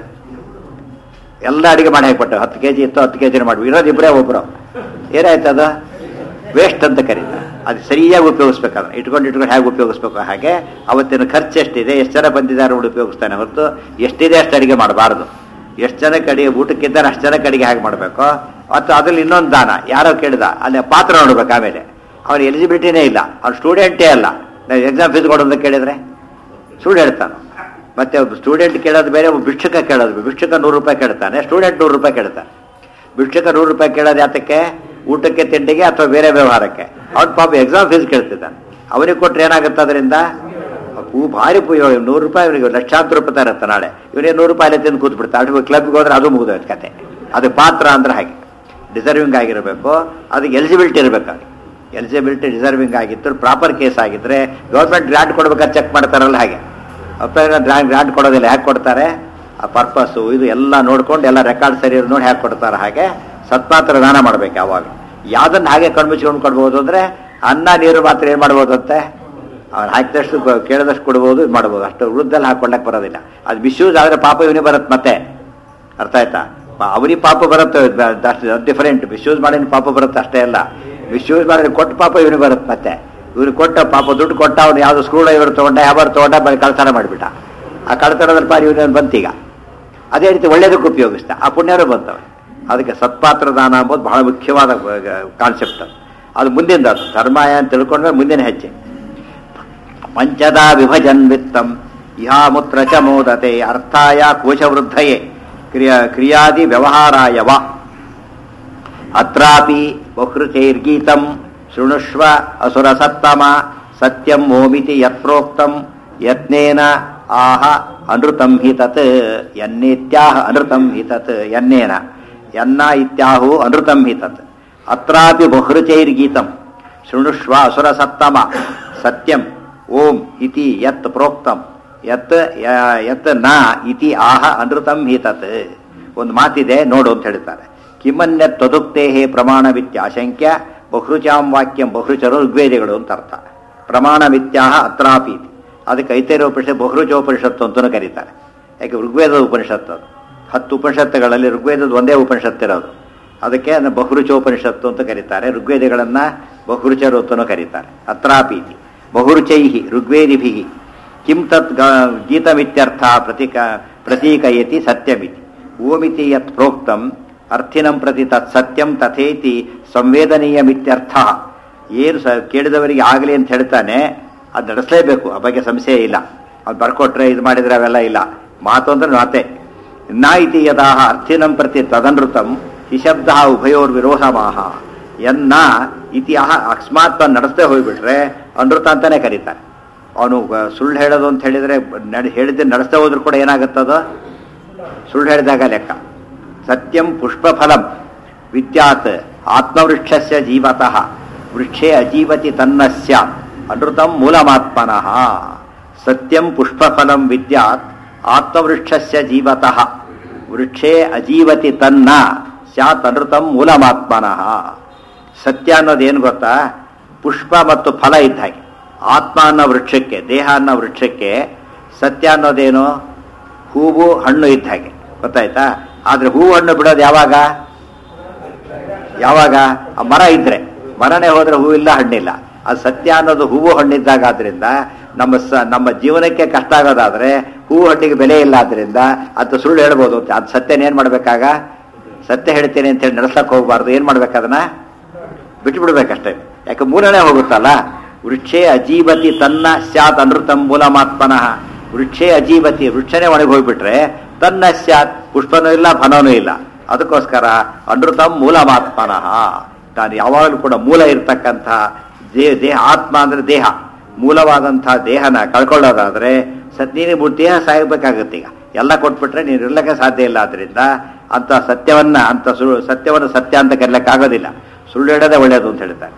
ಎಲ್ಲ ಅಡಿಗೆ ಮಾಡಿ ಹಾಕ್ಬಿಟ್ಟು ಹತ್ತು ಕೆ ಜಿ ಇತ್ತು ಹತ್ತು ಕೆ ಜಿನ ಮಾಡ್ಬಿಟ್ಟು ಇರೋದು ಇಬ್ಬರೇ ಒಬ್ಬರು ಏನಾಯ್ತು ಅದು ವೇಸ್ಟ್ ಅಂತ ಕರೀತಾರೆ ಅದು ಸರಿಯಾಗಿ ಉಪಯೋಗಿಸ್ಬೇಕಾದ್ರೆ ಇಟ್ಕೊಂಡು ಇಟ್ಕೊಂಡು ಹೇಗೆ ಉಪಯೋಗಿಸ್ಬೇಕು ಹಾಗೆ ಅವತ್ತಿನ ಖರ್ಚು ಎಷ್ಟಿದೆ ಎಷ್ಟು ಜನ ಬಂದಿದ್ದಾರೆ ಅವ್ರು ಉಪಯೋಗಿಸ್ತಾನೆ ಹೊರತು ಎಷ್ಟಿದೆ ಅಷ್ಟು ಅಡಿಗೆ ಮಾಡಬಾರ್ದು ಎಷ್ಟು ಜನಕ್ಕೆ ಅಡಿಗೆ ಊಟಕ್ಕಿದ್ದಾರೆ ಅಷ್ಟು ಜನಕ್ಕೆ ಅಡಿಗೆ ಹೇಗೆ ಮಾಡಬೇಕು ಮತ್ತು ಅದ್ರಲ್ಲಿ ಇನ್ನೊಂದು ದಾನ ಯಾರೋ ಕೇಳಿದ ಅಲ್ಲಿ ಪಾತ್ರ ನೋಡ್ಬೇಕು ಆಮೇಲೆ ಅವ್ರ ಎಲಿಜಿಬಿಲಿಟಿನೇ ಇಲ್ಲ ಅವ್ರು ಸ್ಟೂಡೆಂಟೇ ಅಲ್ಲ ನಾವು ಎಕ್ಸಾಮ್ ಫೀಸ್ ಕೊಡು ಅಂತ ಕೇಳಿದ್ರೆ ಸುಳ್ಳು ಹೇಳ್ತಾನೆ ಮತ್ತೆ ಒಬ್ಬ ಸ್ಟೂಡೆಂಟ್ ಕೇಳೋದು ಬೇರೆ ಒಬ್ಬ ಭಿಕ್ಷುಕ ಕೇಳೋದು ಭಿಕ್ಷುಕ ನೂರು ರೂಪಾಯಿ ಕೇಳ್ತಾನೆ ಸ್ಟೂಡೆಂಟ್ ನೂರು ರೂಪಾಯಿ ಕೇಳ್ತಾನೆ ಭಿಕ್ಷುಕ ನೂರು ರೂಪಾಯಿ ಕೇಳೋದು ಯಾತಕ್ಕೆ ಊಟಕ್ಕೆ ತಿಂಡಿಗೆ ಅಥವಾ ಬೇರೆ ವ್ಯವಹಾರಕ್ಕೆ ಅವ್ನ ಪಾಪ ಎಕ್ಸಾಮ್ ಫೀಸ್ ಕೇಳ್ತಿದ್ದಾನೆ ಅವನಿಗೆ ಕೊಟ್ರೆ ಏನಾಗುತ್ತೆ ಅದರಿಂದ ಹೂ ಭಾರಿ ಉಪಯೋಗ ನೂರು ರೂಪಾಯಿ ಇವನಿಗೆ ಲಕ್ಷಾಂತರ ರೂಪಾಯಿ ಇರುತ್ತೆ ನಾಳೆ ಇವನಿಗೆ ನೂರು ರೂಪಾಯಿ ಎಲ್ಲ ತಿಂದು ಕೂತ್ ಬಿಡ್ತಾರೆ ಅದು ಕ್ಲಬ್ಗೆ ಹೋದ್ರೆ ಅದು ಮುಗಿದೋಯ್ತು ಕತೆ ಅದು ಪಾತ್ರ ಅಂದ್ರೆ ಹಾಗೆ ಡಿಸರ್ವಿಂಗ್ ಆಗಿರಬೇಕು ಅದಕ್ಕೆ ಎಲಿಜಿಬಿಲಿಟಿ ಇರಬೇಕು ಅದಕ್ಕೆ ಎಲಿಜಿಬಿಲಿಟಿ ಡಿಸರ್ವಿಂಗ್ ಆಗಿತ್ತು ಪ್ರಾಪರ್ ಕೇಸ್ ಆಗಿದ್ರೆ ಗೌರ್ಮೆಂಟ್ ಗ್ರಾಂಟ್ ಕೊಡ್ಬೇಕಾದ್ರೆ ಚೆಕ್ ಮಾಡ್ತಾರಲ್ಲ ಹಾಗೆ ಗ್ರಾಂಟ್ ಗ್ರಾಂಟ್ ಕೊಡೋದಿಲ್ಲ ಹೇಗೆ ಕೊಡ್ತಾರೆ ಆ ಪರ್ಪಸ್ಸು ಇದು ಎಲ್ಲ ನೋಡ್ಕೊಂಡು ಎಲ್ಲ ರೆಕಾರ್ಡ್ ಸರಿ ಇರೋದು ನೋಡಿ ಹೇಗೆ ಕೊಡ್ತಾರೆ ಹಾಗೆ ಸತ್ಪಾತ್ರ ದಾನ ಮಾಡ್ಬೇಕು ಯಾವಾಗ ಯಾವ್ದನ್ನ ಹಾಗೆ ಕಣ್ಮುಚ್ಕೊಂಡು ಕೊಡ್ಬೋದು ಅಂದ್ರೆ ಅನ್ನ ನೀರು ಮಾತ್ರ ಏನ್ ಮಾಡ್ಬೋದು ಅಂತೆ ಅವ್ನು ಹಾಕಿದಷ್ಟು ಕೊ- ಕೇಳಿದಷ್ಟು ಕೊಡ್ಬೋದು ಇದು ಮಾಡ್ಬೋದು ಅಷ್ಟು ವೃದ್ಧಲ್ಲಿ ಹಾಕೊಳಕ್ ಬರೋದಿಲ್ಲ ಅದು ಮಿಸ್ಯೂಸ್ ಆದ್ರೆ ಪಾಪ ಇವನಿಗೆ ಬರುತ್ತೆ ಮತ್ತೆ ಅರ್ಥ ಆಯ್ತಾ ಅವನಿಗೆ ಪಾಪ ಬರುತ್ತೆ ಡಿಫರೆಂಟ್ ಮಿಸ್ಯೂಸ್ ಮಾಡಿ ಪಾಪ ಬರುತ್ತೆ ಅಷ್ಟೇ ಅಲ್ಲ ಮಿಸ್ಯೂಸ್ ಮಾಡಿದ್ರೆ ಕೊಟ್ಟ ಪಾಪ ಇವನಿಗೆ ಬರುತ್ತೆ ಮತ್ತೆ ಇವ್ನಿಗೆ ಕೊಟ್ಟ ಪಾಪ ದುಡ್ಡು ಕೊಟ್ಟ ಅವ್ನು ಯಾವ್ದು ಸ್ಕ್ರೂ ಡ್ರೈವರ್ ತಗೊಂಡ ಯಾವಾಗ ತಗೊಂಡ ಬರೀ ಕಳ್ತನ ಮಾಡಿಬಿಟ್ಟ ಆ ಕಳ್ತನದಲ್ಲಿ ಪಾರಿ ಇವನು ಬಂತೀಗ ಅದೇ ರೀತಿ ಒಳ್ಳೇದಕ್ಕೆ ಉಪಯೋಗಿಸ್ತ ಆ ಪುಣ್ಯರು ಬಂತವೆ ಅದಕ್ಕೆ ಸತ್ಪಾತ್ರ ದಾನ ಅಂಬೋದು ಬಹಳ ಮುಖ್ಯವಾದ ಕಾನ್ಸೆಪ್ಟ್ ಅದು ಮುಂದಿನ ಅದು ಧರ್ಮಾಯ ಅಂತ ತಿಳ್ಕೊಂಡ್ರೆ ಮುಂದಿನ ಹೆಜ್ಜೆ ಪಂಚದ ವಿಭಜನ್ ವಿತ್ತಂ ಇಹಾಮುತ್ರ ಚ ಮೋದತೆ ಅರ್ಥಾಯ ಕೋಶವೃದ್ಧಯೇ ಕ್ರಿಯಾ ಕ್ರಿಯಾದಿ ವ್ಯವಹಾರಾಯ ವಾ ಅತ್ರಾಪಿ ಬಹುೃತೈರ್ಗೀತಂ ಶೃಣುಷ್ವ ಅಸುರಸತ್ತಮ ಸತ್ಯಂ ಓಮಿತಿ ಯತ್ಪ್ರೋಕ್ತಂ ಯತ್ನೇನ ಆಹ ಅನೃತಂ ಹಿ ತತ್ ಯನ್ನೇತ್ಯಾಹ ಅನೃತಂ ಹಿ ತತ್ ಯನ್ನೇನ ಯನ್ನ ಇತ್ಯಾಹು ಅನೃತಂ ಹಿ ತತ್ ಅತ್ರಾಪಿ ಬಹುರುಚೈರ್ಗೀತಂ ಶೃಣುಷ್ವ ಅಸುರಸತ್ತಮ ಸತ್ಯಂ ಓಂ ಇತಿ ಯತ್ ಪ್ರೋಕ್ತಂ ಯತ್ ಯ- ಯತ್ ನ ಇತಿ ಆಹ ಅನೃತಂ ಹಿ ತತ್ ಒಂದು ಮಾತಿದೆ ನೋಡು ಅಂತ ಹೇಳ್ತಾರೆ ಕಿಮನ್ಯ ತದುಕ್ತೇ ಪ್ರಮಾಣವಿತ್ಯಾಶಂಕ್ಯ ಬಹುರುಚಾಂ ವಾಕ್ಯಂ ಬಹುರುಚರು ಋಗ್ವೇದಿಗಳು ಅಂತ ಅರ್ಥ ಪ್ರಮಾಣವಿತ್ಯಾಹ ಅತ್ರಾಪಿ ಇತಿ. ಅದಕ್ಕೆ ಐತೈರೋಪನಿಷತ್ ಬಹುರುಚೋಪನಿಷತ್ತು ಅಂತಲೂ ಕರೀತಾರೆ ಯಾಕೆ ಋಗ್ವೇದದ ಉಪನಿಷತ್ತು ಅದು ಹತ್ತು ಉಪನಿಷತ್ತುಗಳಲ್ಲಿ ಋಗ್ವೇದದ ಒಂದೇ ಉಪನಿಷತ್ತು ಇರೋದು ಅದಕ್ಕೆ ಅದನ್ನ ಬಹುರುಚೋಪನಿಷತ್ತು ಅಂತ ಕರೀತಾರೆ ಋಗ್ವೇದಿಗಳನ್ನ ಬಹುರುಚರು ಅಂತಲೂ ಕರೀತಾರೆ ಅತ್ರಾಪಿ ಇತಿ. ಬಹುರುಚೈಹಿ ಋಗ್ವೇದಿಭಿ ಕಿಂ ತತ್ ಗ- ಗೀತಮಿತ್ಯರ್ಥ ಪ್ರತೀಕ ಪ್ರತೀಕಯತಿ ಸತ್ಯಮಿತಿ ಓಮಿತಿ ಯತ್ ಪ್ರೋಕ್ತಂ ಅರ್ಥಿನಂ ಪ್ರತಿ ತತ್ ಸತ್ಯಂ ತಥೇತಿ ಸಂವೇದನೀಯಮಿತ್ಯರ್ಥ ಏನು ಸ ಕೇಳಿದವರಿಗೆ ಆಗಲಿ ಅಂತ ಹೇಳ್ತಾನೆ ಅದು ನಡೆಸಲೇಬೇಕು ಆ ಬಗ್ಗೆ ಸಂಶಯ ಇಲ್ಲ ಅದು ಬರ್ಕೊಟ್ರೆ ಇದು ಮಾಡಿದ್ರೆ ಅವೆಲ್ಲ ಇಲ್ಲ ಮಾತು ಅಂದ್ರೆ ಮಾತೆ ನ ಇತಿ ಯದಾಹ ಅರ್ಥಿನಂ ಪ್ರತಿ ತದನೃತಂ ಈ ಶಬ್ದ ಉಭಯೋರ್ ವಿರೋಧಮಾಹ ಎನ್ನ ಇತಿಹಾಸ ಅಕಸ್ಮಾತ್ ತಾನು ನಡೆಸದೆ ಹೋಗ್ಬಿಟ್ರೆ ಅನೃತ ಅಂತಾನೆ ಕರೀತಾರೆ ಅವನು ಸುಳ್ಳು ಹೇಳೋದು ಅಂತ ಹೇಳಿದ್ರೆ ನಡೆ ಹೇಳಿದ್ದೆ ನಡೆಸದೆ ಹೋದ್ರು ಕೂಡ ಏನಾಗುತ್ತದ ಸುಳ್ಳು ಹೇಳಿದಾಗ ಲೆಕ್ಕ ಸತ್ಯಂ ಪುಷ್ಪಫಲಂ ವಿದ್ಯಾತ್ ಆತ್ಮವೃಕ್ಷಸ್ಯ ಜೀವತಃ ವೃಕ್ಷೇ ಅಜೀವತಿ ತನ್ನಸ್ಯ ಅನೃತಂ ಮೂಲಮಾತ್ಮನಃ ಸತ್ಯಂ ಪುಷ್ಪಫಲಂ ವಿದ್ಯಾತ್ ಆತ್ಮವೃಕ್ಷಸ್ಯ ಜೀವತಃ ವೃಕ್ಷೇ ಅಜೀವತಿ ತನ್ನ ಸ್ಯಾತ್ ಅನೃತಂ ಮೂಲಮಾತ್ಮನಃ ಸತ್ಯ ಅನ್ನೋದೇನು ಗೊತ್ತಾ ಪುಷ್ಪ ಮತ್ತು ಫಲ ಇದ್ದ ಹಾಗೆ ಆತ್ಮ ಅನ್ನೋ ವೃಕ್ಷಕ್ಕೆ ದೇಹ ಅನ್ನೋ ವೃಕ್ಷಕ್ಕೆ ಸತ್ಯ ಅನ್ನೋದೇನು ಹೂವು ಹಣ್ಣು ಇದ್ದ ಹಾಗೆ ಗೊತ್ತಾಯ್ತಾ ಆದ್ರೆ ಹೂವು ಹಣ್ಣು ಬಿಡೋದು ಯಾವಾಗ ಯಾವಾಗ ಆ ಮರ ಇದ್ರೆ ಮರನೇ ಹೋದ್ರೆ ಹೂವಿಲ್ಲ ಹಣ್ಣಿಲ್ಲ ಅದು ಸತ್ಯ ಅನ್ನೋದು ಹೂವು ಹಣ್ಣಿದ್ದಾಗ ಆದ್ರಿಂದ ನಮ್ಮ ಸ ನಮ್ಮ ಜೀವನಕ್ಕೆ ಕಷ್ಟ ಆಗೋದಾದ್ರೆ ಹೂವು ಹಣ್ಣಿಗೆ ಬೆಲೆ ಇಲ್ಲ ಆದ್ರಿಂದ ಅದು ಸುಳ್ಳು ಹೇಳ್ಬೋದು ಅಂತ ಅದು ಸತ್ಯನ ಏನ್ ಮಾಡ್ಬೇಕಾಗ ಸತ್ಯ ಹೇಳ್ತೇನೆ ಅಂತ ಹೇಳಿ ನಡೆಸಕ್ ಹೋಗ್ಬಾರ್ದು ಏನ್ ಮಾಡ್ಬೇಕದನ್ನ ಬಿಟ್ಬಿಡ್ಬೇಕಷ್ಟೇ ಯಾಕೆ ಮೂಲನೇ ಹೋಗುತ್ತಲ್ಲ ವೃಕ್ಷೇ ಅಜೀವತಿ ತನ್ನ ಸ್ಯಾತ್ ಅನೃತಂ ಮೂಲಮಾತ್ಮನಃ ವೃಕ್ಷೇ ಅಜೀವತಿ ವೃಕ್ಷನೇ ಒಣಗಿ ಹೋಗ್ಬಿಟ್ರೆ ತನ್ನ ಸ್ಯಾತ್ ಪುಷ್ಪನೂ ಇಲ್ಲ ಫಲನೂ ಇಲ್ಲ ಅದಕ್ಕೋಸ್ಕರ ಅನೃತಂ ಮೂಲಮಾತ್ಮನಃ ನಾನು ಯಾವಾಗಲೂ ಕೂಡ ಮೂಲ ಇರ್ತಕ್ಕಂಥ ದೇ ದೇಹ ಆತ್ಮ ಅಂದ್ರೆ ದೇಹ ಮೂಲವಾದಂತಹ ದೇಹನ ಕಳ್ಕೊಳ್ಳೋದಾದ್ರೆ ಸತ್ ನೀನು ದೇಹ ಸಾಯಬೇಕಾಗುತ್ತೆ ಈಗ ಎಲ್ಲ ಕೊಟ್ಬಿಟ್ರೆ ನೀನು ಇರ್ಲಿಕ್ಕೆ ಸಾಧ್ಯ ಇಲ್ಲ ಆದ್ರಿಂದ ಅಂತ ಸತ್ಯವನ್ನ ಅಂತ ಸುಳ್ಳು ಸತ್ಯವನ್ನು ಸತ್ಯ ಅಂತ ಕರೀಲಿಕ್ಕಾಗೋದಿಲ್ಲ ಸುಳ್ಳು ಹೇಳೋದೇ ಒಳ್ಳೆಯದು ಅಂತ ಹೇಳ್ತಾರೆ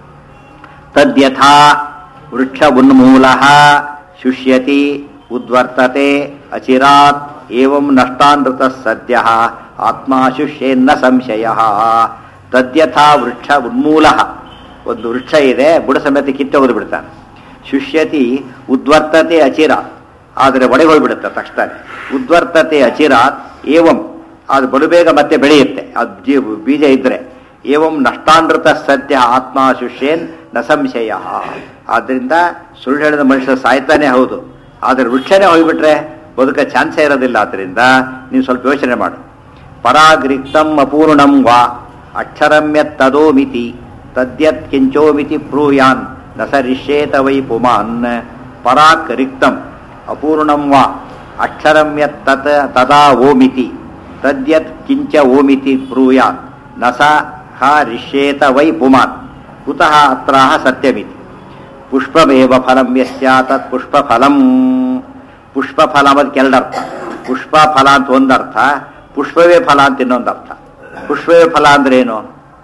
ತದ್ಯಥಾ ವೃಕ್ಷ ಉನ್ಮೂಲ ಶುಷ್ಯತಿ ಉದ್ವರ್ತತೆ ಅಚಿರಾತ್ ಏವಂ ನಷ್ಟಾನೃತ ಸದ್ಯ ಆತ್ಮ ಶುಷ್ಯೇನ್ನ ಸಂಶಯ ತದ್ಯಥಾ ವೃಕ್ಷ ಉನ್ಮೂಲ ಒಂದು ವೃಕ್ಷ ಇದೆ ಬುಡ ಸಮೇತ ಕಿತ್ತೊಗೆದು ಬಿಡ್ತಾನೆ ಶುಷ್ಯತಿ ಉದ್ವರ್ತತೆ ಅಚಿರಾತ್ ಆದರೆ ಒಡೆಗೆ ಹೋಗ್ಬಿಡುತ್ತೆ ತಕ್ಷಣ ಉದ್ವರ್ತತೆ ಅಚಿರಾತ್ ಏವಂ ಅದು ಬಲು ಬೇಗ ಮತ್ತೆ ಬೆಳೆಯುತ್ತೆ ಅದು ಜೀ- ಬೀಜ ಇದ್ರೆ ಏವಂ ನಷ್ಟಾನೃತ ಸದ್ಯ ಆತ್ಮ ಶುಷ್ಯೇನ್ ನ ಸಂಶಯ ಆದ್ರಿಂದ ಸುಳ್ಳು ಹೇಳಿದ ಮನುಷ್ಯ ಸಾಯ್ತಾನೆ ಹೌದು ಆದ್ರೆ ವೃಕ್ಷನೇ ಹೋಗ್ಬಿಟ್ರೆ ಬದುಕ ಚಾನ್ಸೇ ಇರೋದಿಲ್ಲ ಆದ್ರಿಂದ ನೀವು ಸ್ವಲ್ಪ ಯೋಚನೆ ಮಾಡು ಪರಾಗ್ರಿಕ್ತಂ ಅಪೂರ್ಣಂ ವಾ ಅಕ್ಷರಮ್ಯತ್ತದೋ ಮಿತಿ ತದ್ಯತ್ ಕಿಂಚೋಮಿತಿ ಬ್ರೂಯಾನ್ ನ ಸರಿಷ್ಯೇತ ವೈ ಪುಮಾನ್ ಪರಾಕ್ ರಿಕ್ತಂ ಅಪೂರ್ಣಂ ವಾ ಅಕ್ಷರಮ್ಯತ್ ತತ್ ತದಾ ಓಮಿತಿ ತದ್ಯತ್ ಕಿಂಚ ಓಮಿತಿ ಬ್ರೂಯಾತ್ ನ ಸ ಹ ರಿಷ್ಯೇತ ವೈ ಪುಮಾನ್ ಕುತಃ ಅತ್ರಾಹ ಸತ್ಯಮಿತಿ ಪುಷ್ಪಮೇವ ಫಲಂ ಯಸ್ಯ ತತ್ ಪುಷ್ಪಫಲಂ ಪುಷ್ಪಫಲ ಅದಕ್ಕೆ ಎರಡರ್ಥ ಪುಷ್ಪ ಫಲ ಅಂತ ಒಂದರ್ಥ ಪುಷ್ಪವೇ ಫಲ ಅಂತ ಇನ್ನೊಂದರ್ಥ ಪುಷ್ಪವೇ ಫಲ ಅಂದ್ರೆ ಏನು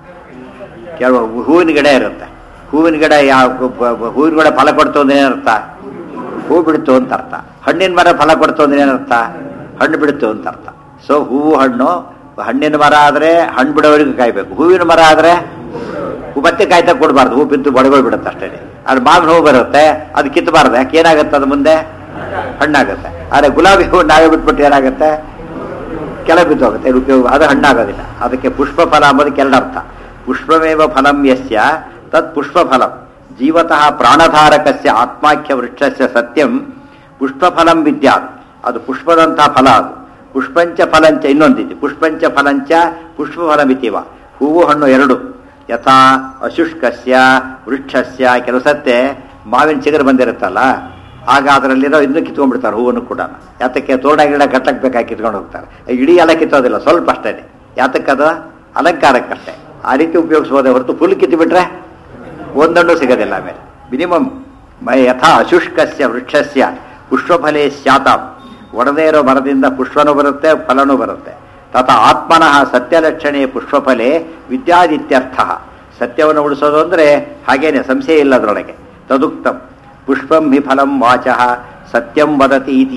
ಕೆಲವು ಹೂವಿನ ಗಿಡ ಇರುತ್ತೆ ಹೂವಿನ ಗಿಡ ಯಾವ ಹೂವಿನ ಗಿಡ ಫಲ ಕೊಡ್ತು ಅಂದ್ರೆ ಏನರ್ಥ ಹೂ ಬಿಡ್ತು ಅಂತ ಅರ್ಥ ಹಣ್ಣಿನ ಮರ ಫಲ ಕೊಡ್ತು ಅಂದ್ರೆ ಏನರ್ಥ ಹಣ್ಣು ಬಿಡ್ತು ಅಂತ ಅರ್ಥ ಸೊ ಹೂವು ಹಣ್ಣು ಹಣ್ಣಿನ ಮರ ಆದ್ರೆ ಹಣ್ಣು ಬಿಡೋವರೆಗೂ ಕಾಯ್ಬೇಕು ಹೂವಿನ ಮರ ಆದ್ರೆ ಹೂ ಮತ್ತೆ ಕಾಯ್ತಾ ಕೊಡಬಾರ್ದು ಹೂ ಬಿದ್ದು ಬಡಗಳು ಬಿಡುತ್ತೆ ಅಷ್ಟೇ ಅದು ಮಾವಿನ ಹೂ ಬರುತ್ತೆ ಅದು ಕಿತ್ತಬಾರ್ದು ಯಾಕೆ ಏನಾಗುತ್ತೆ ಅದು ಮುಂದೆ ಹಣ್ಣಾಗುತ್ತೆ ಆದ್ರೆ ಗುಲಾಬಿ ಹೂ ನಾವೇ ಬಿಟ್ಬಿಟ್ಟು ಏನಾಗುತ್ತೆ ಕೆಳಗೆ ಬಿದ್ದು ಹೋಗುತ್ತೆ ಇದು ಉಪಯೋಗ ಅದು ಹಣ್ಣಾಗೋದಿಲ್ಲ ಅದಕ್ಕೆ ಪುಷ್ಪ ಫಲ ಅಂಬೋದಕ್ಕೆ ಎರಡರ್ಥ ಪುಷ್ಪಮೇವ ಫಲಂ ಯಸ್ಯ ತತ್ ಪುಷ್ಪ ಫಲಂ ಜೀವತಃ ಪ್ರಾಣಧಾರಕಸ್ಯ ಆತ್ಮಾಖ್ಯ ವೃಕ್ಷಸ್ಯ ಸತ್ಯಂ ಪುಷ್ಪಫಲಂ ವಿದ್ಯಾತ್ ಅದು ಪುಷ್ಪದಂತಹ ಫಲ ಅದು ಪುಷ್ಪಂಚ ಫಲಂಚ ಇನ್ನೊಂದಿದೆ ಪುಷ್ಪಂಚ ಫಲಂಚ ಪುಷ್ಪಫಲಮಿತಿವ ಹೂವು ಹಣ್ಣು ಎರಡು ಯಥಾ ಅಶುಷ್ಕಸ್ಯ ವೃಕ್ಷಸ್ಯ ಕೆಲವು ಸತ್ತೆ ಮಾವಿನ ಚಿಗುರು ಬಂದಿರುತ್ತಲ್ಲ ಆಗ ಅದರಲ್ಲಿರೋ ಇನ್ನೂ ಕಿತ್ಕೊಂಡ್ಬಿಡ್ತಾರೆ ಹೂವನ್ನು ಕೂಡ ಯಾತಕ್ಕೆ ತೋರಣ ಗಿಡ ಕಟ್ಟಕ್ಕೆ ಬೇಕಾಗಿ ಕಿತ್ಕೊಂಡು ಹೋಗ್ತಾರೆ ಇಡೀ ಎಲ್ಲ ಕಿತ್ತೋದಿಲ್ಲ ಸ್ವಲ್ಪ ಅಷ್ಟೇ ಯಾತಕ್ಕದು ಅಲಂಕಾರಕ್ಕಷ್ಟೇ ಆ ರೀತಿ ಉಪಯೋಗಿಸ್ಬೋದೇ ಹೊರತು ಫುಲ್ ಕಿತ್ತಿಬಿಟ್ರೆ ಒಂದಣ್ಣು ಸಿಗೋದಿಲ್ಲ ಆಮೇಲೆ ಮಿನಿಮಮ್ ಯಥಾ ಅಶುಷ್ಕಸ್ಯ ವೃಕ್ಷಸ್ಯ ಪುಷ್ಪಫಲೇ ಸ್ಯಾತಾಂ ಒಡದೇ ಇರೋ ಮರದಿಂದ ಪುಷ್ಪನೂ ಬರುತ್ತೆ ಫಲನೂ ಬರುತ್ತೆ ತಥಾ ಆತ್ಮನಃ ಸತ್ಯಲಕ್ಷಣೆ ಪುಷ್ಪಫಲೆ ವಿದ್ಯಾದಿತ್ಯರ್ಥ ಸತ್ಯವನ್ನು ಉಳಿಸೋದು ಅಂದ್ರೆ ಹಾಗೇನೆ ಸಂಶಯ ಇಲ್ಲ ಅದರೊಳಗೆ ತದುಕ್ತಂ ಪುಷ್ಪಂ ಹಿ ಫಲಂ ವಾಚಃ ಸತ್ಯಂ ವದತಿ ಇತಿ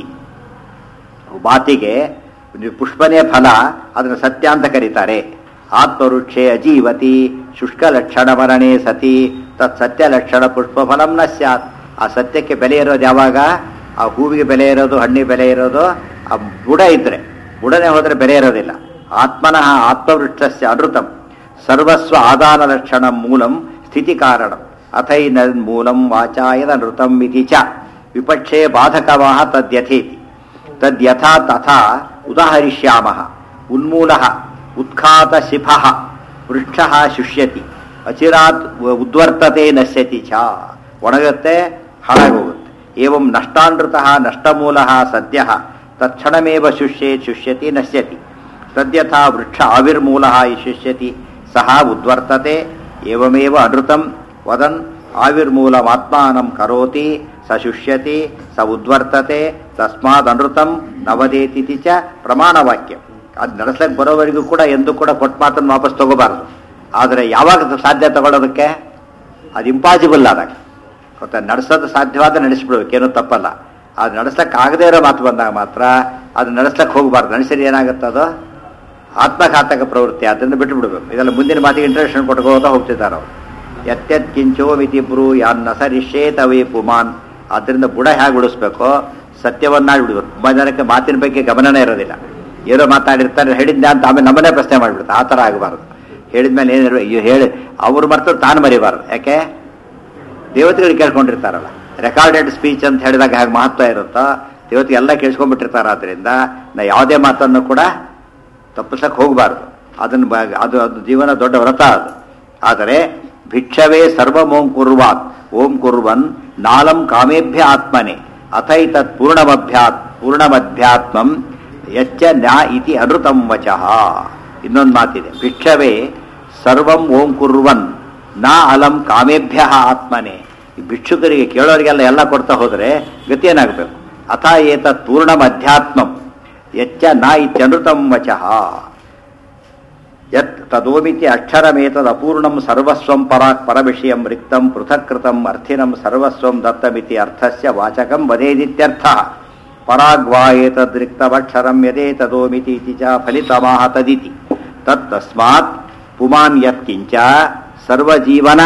ಮಾತಿಗೆ ಪುಷ್ಪನೇ ಫಲ ಅದನ್ನು ಸತ್ಯ ಅಂತ ಕರೀತಾರೆ ಆತ್ಮವೃಕ್ಷೆ ಅಜೀವತಿ ಶುಷ್ಕ ಲಕ್ಷಣ ಮರಣೆ ಸತಿ ತತ್ ಸತ್ಯ ಲಕ್ಷಣ ಪುಷ್ಪ ಫಲಂ ನ ಸ್ಯಾತ್ ಆ ಸತ್ಯಕ್ಕೆ ಬೆಲೆ ಇರೋದು ಯಾವಾಗ ಆ ಹೂವಿಗೆ ಬೆಲೆ ಇರೋದು ಹಣ್ಣಿಗೆ ಬೆಲೆ ಇರೋದು ಆ ಬುಡ ಇದ್ರೆ ಬುಡನೆ ಹೋದ್ರೆ ಬೆಲೆ ಇರೋದಿಲ್ಲ ಆತ್ಮನಃ ಆತ್ಮವೃಕ್ಷಸ್ಯ ಅನೃತಂ ಸರ್ವಸ್ವ ಆದಾನ ಲಕ್ಷಣ ಮೂಲಂ ಸ್ಥಿತಿ ಕಾರಣಂ ಅಥೈನ ಮೂಲಂ ವಾಚಾಯದ ನೃತಂ ಇತಿ ಚ ವಿಪಕ್ಷೇ ಬಾಧಕವಾಹ ತದ್ಯಥೇತಿ ತದ್ಯಥಾ ತಥಾ ಉದಾಹರಿಷ್ಯಾಮಃ ಉನ್ಮೂಲಃ ಉತ್ಖಾತ ಶಿಫಃ ವೃಕ್ಷಃ ಶುಷ್ಯತಿ ಅಚಿರಾತ್ ಉದ್ವರ್ತತೆ ನಶ್ಯತಿ ಚ ಒಣಗುತ್ತೆ ಹಾಳಾಗೋಗುತ್ತೆ ಏವಂ ನಷ್ಟಾನೃತ ನಷ್ಟಮೂಲ ಸದ್ಯ ತತ್ಕ್ಷಣಮೇವ ಶುಷ್ಯೇತ್ ಶುಷ್ಯತಿ ನಶ್ಯತಿ ತದ್ಯಥಾ ವೃಕ್ಷ ಆವಿರ್ಮೂಲ ಶುಷ್ಯತಿ ಸಹ ಉದ್ವರ್ತತೆ ಏವಮೇವ ಅನೃತಂ ವದನ್ ಆವಿರ್ಮೂಲಮಾತ್ಮಾನಂ ಕರೋತಿ ಸ ಶುಷ್ಯತಿ ಸ ಉದ್ವರ್ತತೆ ತಸ್ಮಾದ್ ಅನೃತಂ ನವದೇತಿ ಚ ಪ್ರಮಾಣವಾಕ್ಯ ಅದು ನಡೆಸಕ್ಕೆ ಬರೋವರೆಗೂ ಕೂಡ ಎಂದೂ ಕೂಡ ಕೊಟ್ಟ ಮಾತನ್ನು ವಾಪಸ್ ತಗೋಬಾರ್ದು ಆದರೆ ಯಾವಾಗ ಅದು ಸಾಧ್ಯ ತಗೊಳ್ಳೋದಕ್ಕೆ ಅದು ಇಂಪಾಸಿಬಲ್ ಆದಾಗ ಗೊತ್ತಾ ನಡೆಸೋದು ಸಾಧ್ಯವಾದ ನಡೆಸ್ಬಿಡ್ಬೇಕು ಏನೂ ತಪ್ಪಲ್ಲ ಅದು ನಡೆಸಕ್ಕೆ ಆಗದೇ ಇರೋ ಮಾತು ಬಂದಾಗ ಮಾತ್ರ ಅದು ನಡೆಸಕ್ಕೆ ಹೋಗಬಾರ್ದು ನಡೆಸಿದ್ರೆ ಏನಾಗುತ್ತೆ ಅದು ಆತ್ಮಘಾತಕ ಪ್ರವೃತ್ತಿ ಅದನ್ನು ಬಿಟ್ಟು ಬಿಡಬೇಕು ಇದೆಲ್ಲ ಮುಂದಿನ ಮಾತಿಗೆ ಇಂಟ್ರಡಕ್ಷನ್ ಕೊಟ್ಕೋತಾ ಹೋಗ್ತಿದ್ದಾರೆ ಅವರು ಎತ್ತೆತ್ ಕಿಂಚೋ ಮಿತಿ ಬ್ರೂ ಯಾನ್ನ ಸರಿಷೇತವೇ ಪುಮಾನ್ ಅದರಿಂದ ಬುಡ ಹೇಗೆ ಉಳಿಸ್ಬೇಕೋ ಸತ್ಯವನ್ನಾಗಿ ಬಿಡಬೇಕು ತುಂಬ ಜನಕ್ಕೆ ಮಾತಿನ ಬಗ್ಗೆ ಗಮನನೇ ಇರೋದಿಲ್ಲ ಏನೋ ಮಾತಾಡಿರ್ತಾರೆ ಹೇಳಿದ್ದೆ ಅಂತ ಆಮೇಲೆ ನಮ್ಮನ್ನೇ ಪ್ರಶ್ನೆ ಮಾಡಿಬಿಡ್ತಾರೆ ಆ ಥರ ಆಗಬಾರ್ದು ಹೇಳಿದ್ಮೇಲೆ ಏನಿರೋ ಅಯ್ಯೋ ಹೇಳಿ ಅವ್ರು ಮರ್ತು ತಾನು ಮರಿಬಾರ್ದು ಯಾಕೆ ದೇವತೆಗಳು ಕೇಳ್ಕೊಂಡಿರ್ತಾರಲ್ಲ ರೆಕಾರ್ಡೆಡ್ ಸ್ಪೀಚ್ ಅಂತ ಹೇಳಿದಾಗ ಹೇಗೆ ಮಹತ್ವ ಇರುತ್ತೋ ದೇವತೆಗೆ ಎಲ್ಲ ಕೇಳಿಸ್ಕೊಂಡ್ಬಿಟ್ಟಿರ್ತಾರೆ ಆದ್ದರಿಂದ ನಾ ಯಾವುದೇ ಮಾತನ್ನು ಕೂಡ ತಪ್ಪಿಸಕ್ಕೆ ಹೋಗಬಾರ್ದು ಅದನ್ನು ಬ- ಅದು ಅದು ಜೀವನ ದೊಡ್ಡ ವ್ರತ ಅದು ಆದರೆ ಭಿಕ್ಷವೇ ಸರ್ವಂ ಓಂ ಕುರ್ವಾತ್ ಓಂ ಕುರ್ವನ್ ನಾಲಂ ಕಾಮೇಭ್ಯ ಆತ್ಮನೆ ಅಥೈತತ್ ಪೂರ್ಣಮಭ್ಯಾತ್ ಪೂರ್ಣಮಧ್ಯಾತ್ಮಂ ಯಚ್ಚ ನ್ಯಾ ಇತಿ ಅನೃತಂ ವಚಃ ಇನ್ನೊಂದು ಮಾತಿದೆ ಭಿಕ್ಷವೇ ಸರ್ವಂ ಓಂ ಕುರ್ವನ್ ನಾ ಅಲಂ ಕಾಮೇಭ್ಯ ಆತ್ಮನೆ ಈ ಭಿಕ್ಷುಕರಿಗೆ ಕೇಳೋರಿಗೆಲ್ಲ ಎಲ್ಲ ಕೊಡ್ತಾ ಹೋದರೆ ಗತಿ ಏನಾಗಬೇಕು ಅಥ ಏತತ್ ಪೂರ್ಣಮಧ್ಯಾತ್ಮಂ ಯಚ್ಚ ನ ಇತ್ಯನೃತಂ ವಚಃ ಯತ್ ತದೋಮಿತಿ ಅಕ್ಷರಮೇತದ್ ಅಪೂರ್ಣಂ ಸರ್ವಸ್ವಂ ಪರಾಕ್ ಪರವಿಷಯಂ ರಿಕ್ತಂ ಪೃಥಕ್ಕೃತಂ ಅರ್ಥಿನಂ ಸರ್ವಸ್ವಂ ದತ್ತಮಿತಿ ಅರ್ಥಸ್ಯ ವಾಚಕಂ ವದೇದಿತ್ಯರ್ಥ ಪರಾಗ್ವಾ ಏತದ್ರಿಕ್ತಮಕ್ಷರಂ ಯದೇತದೋಮಿತಿ ಇತಿ ಚ ಫಲಿತಮಾಹ ತದಿತಿ ತತ್ತಸ್ಮಾತ್ ಪುಮಾನ್ ಯತ್ಕಿಂಚ ಸರ್ವಜೀವನ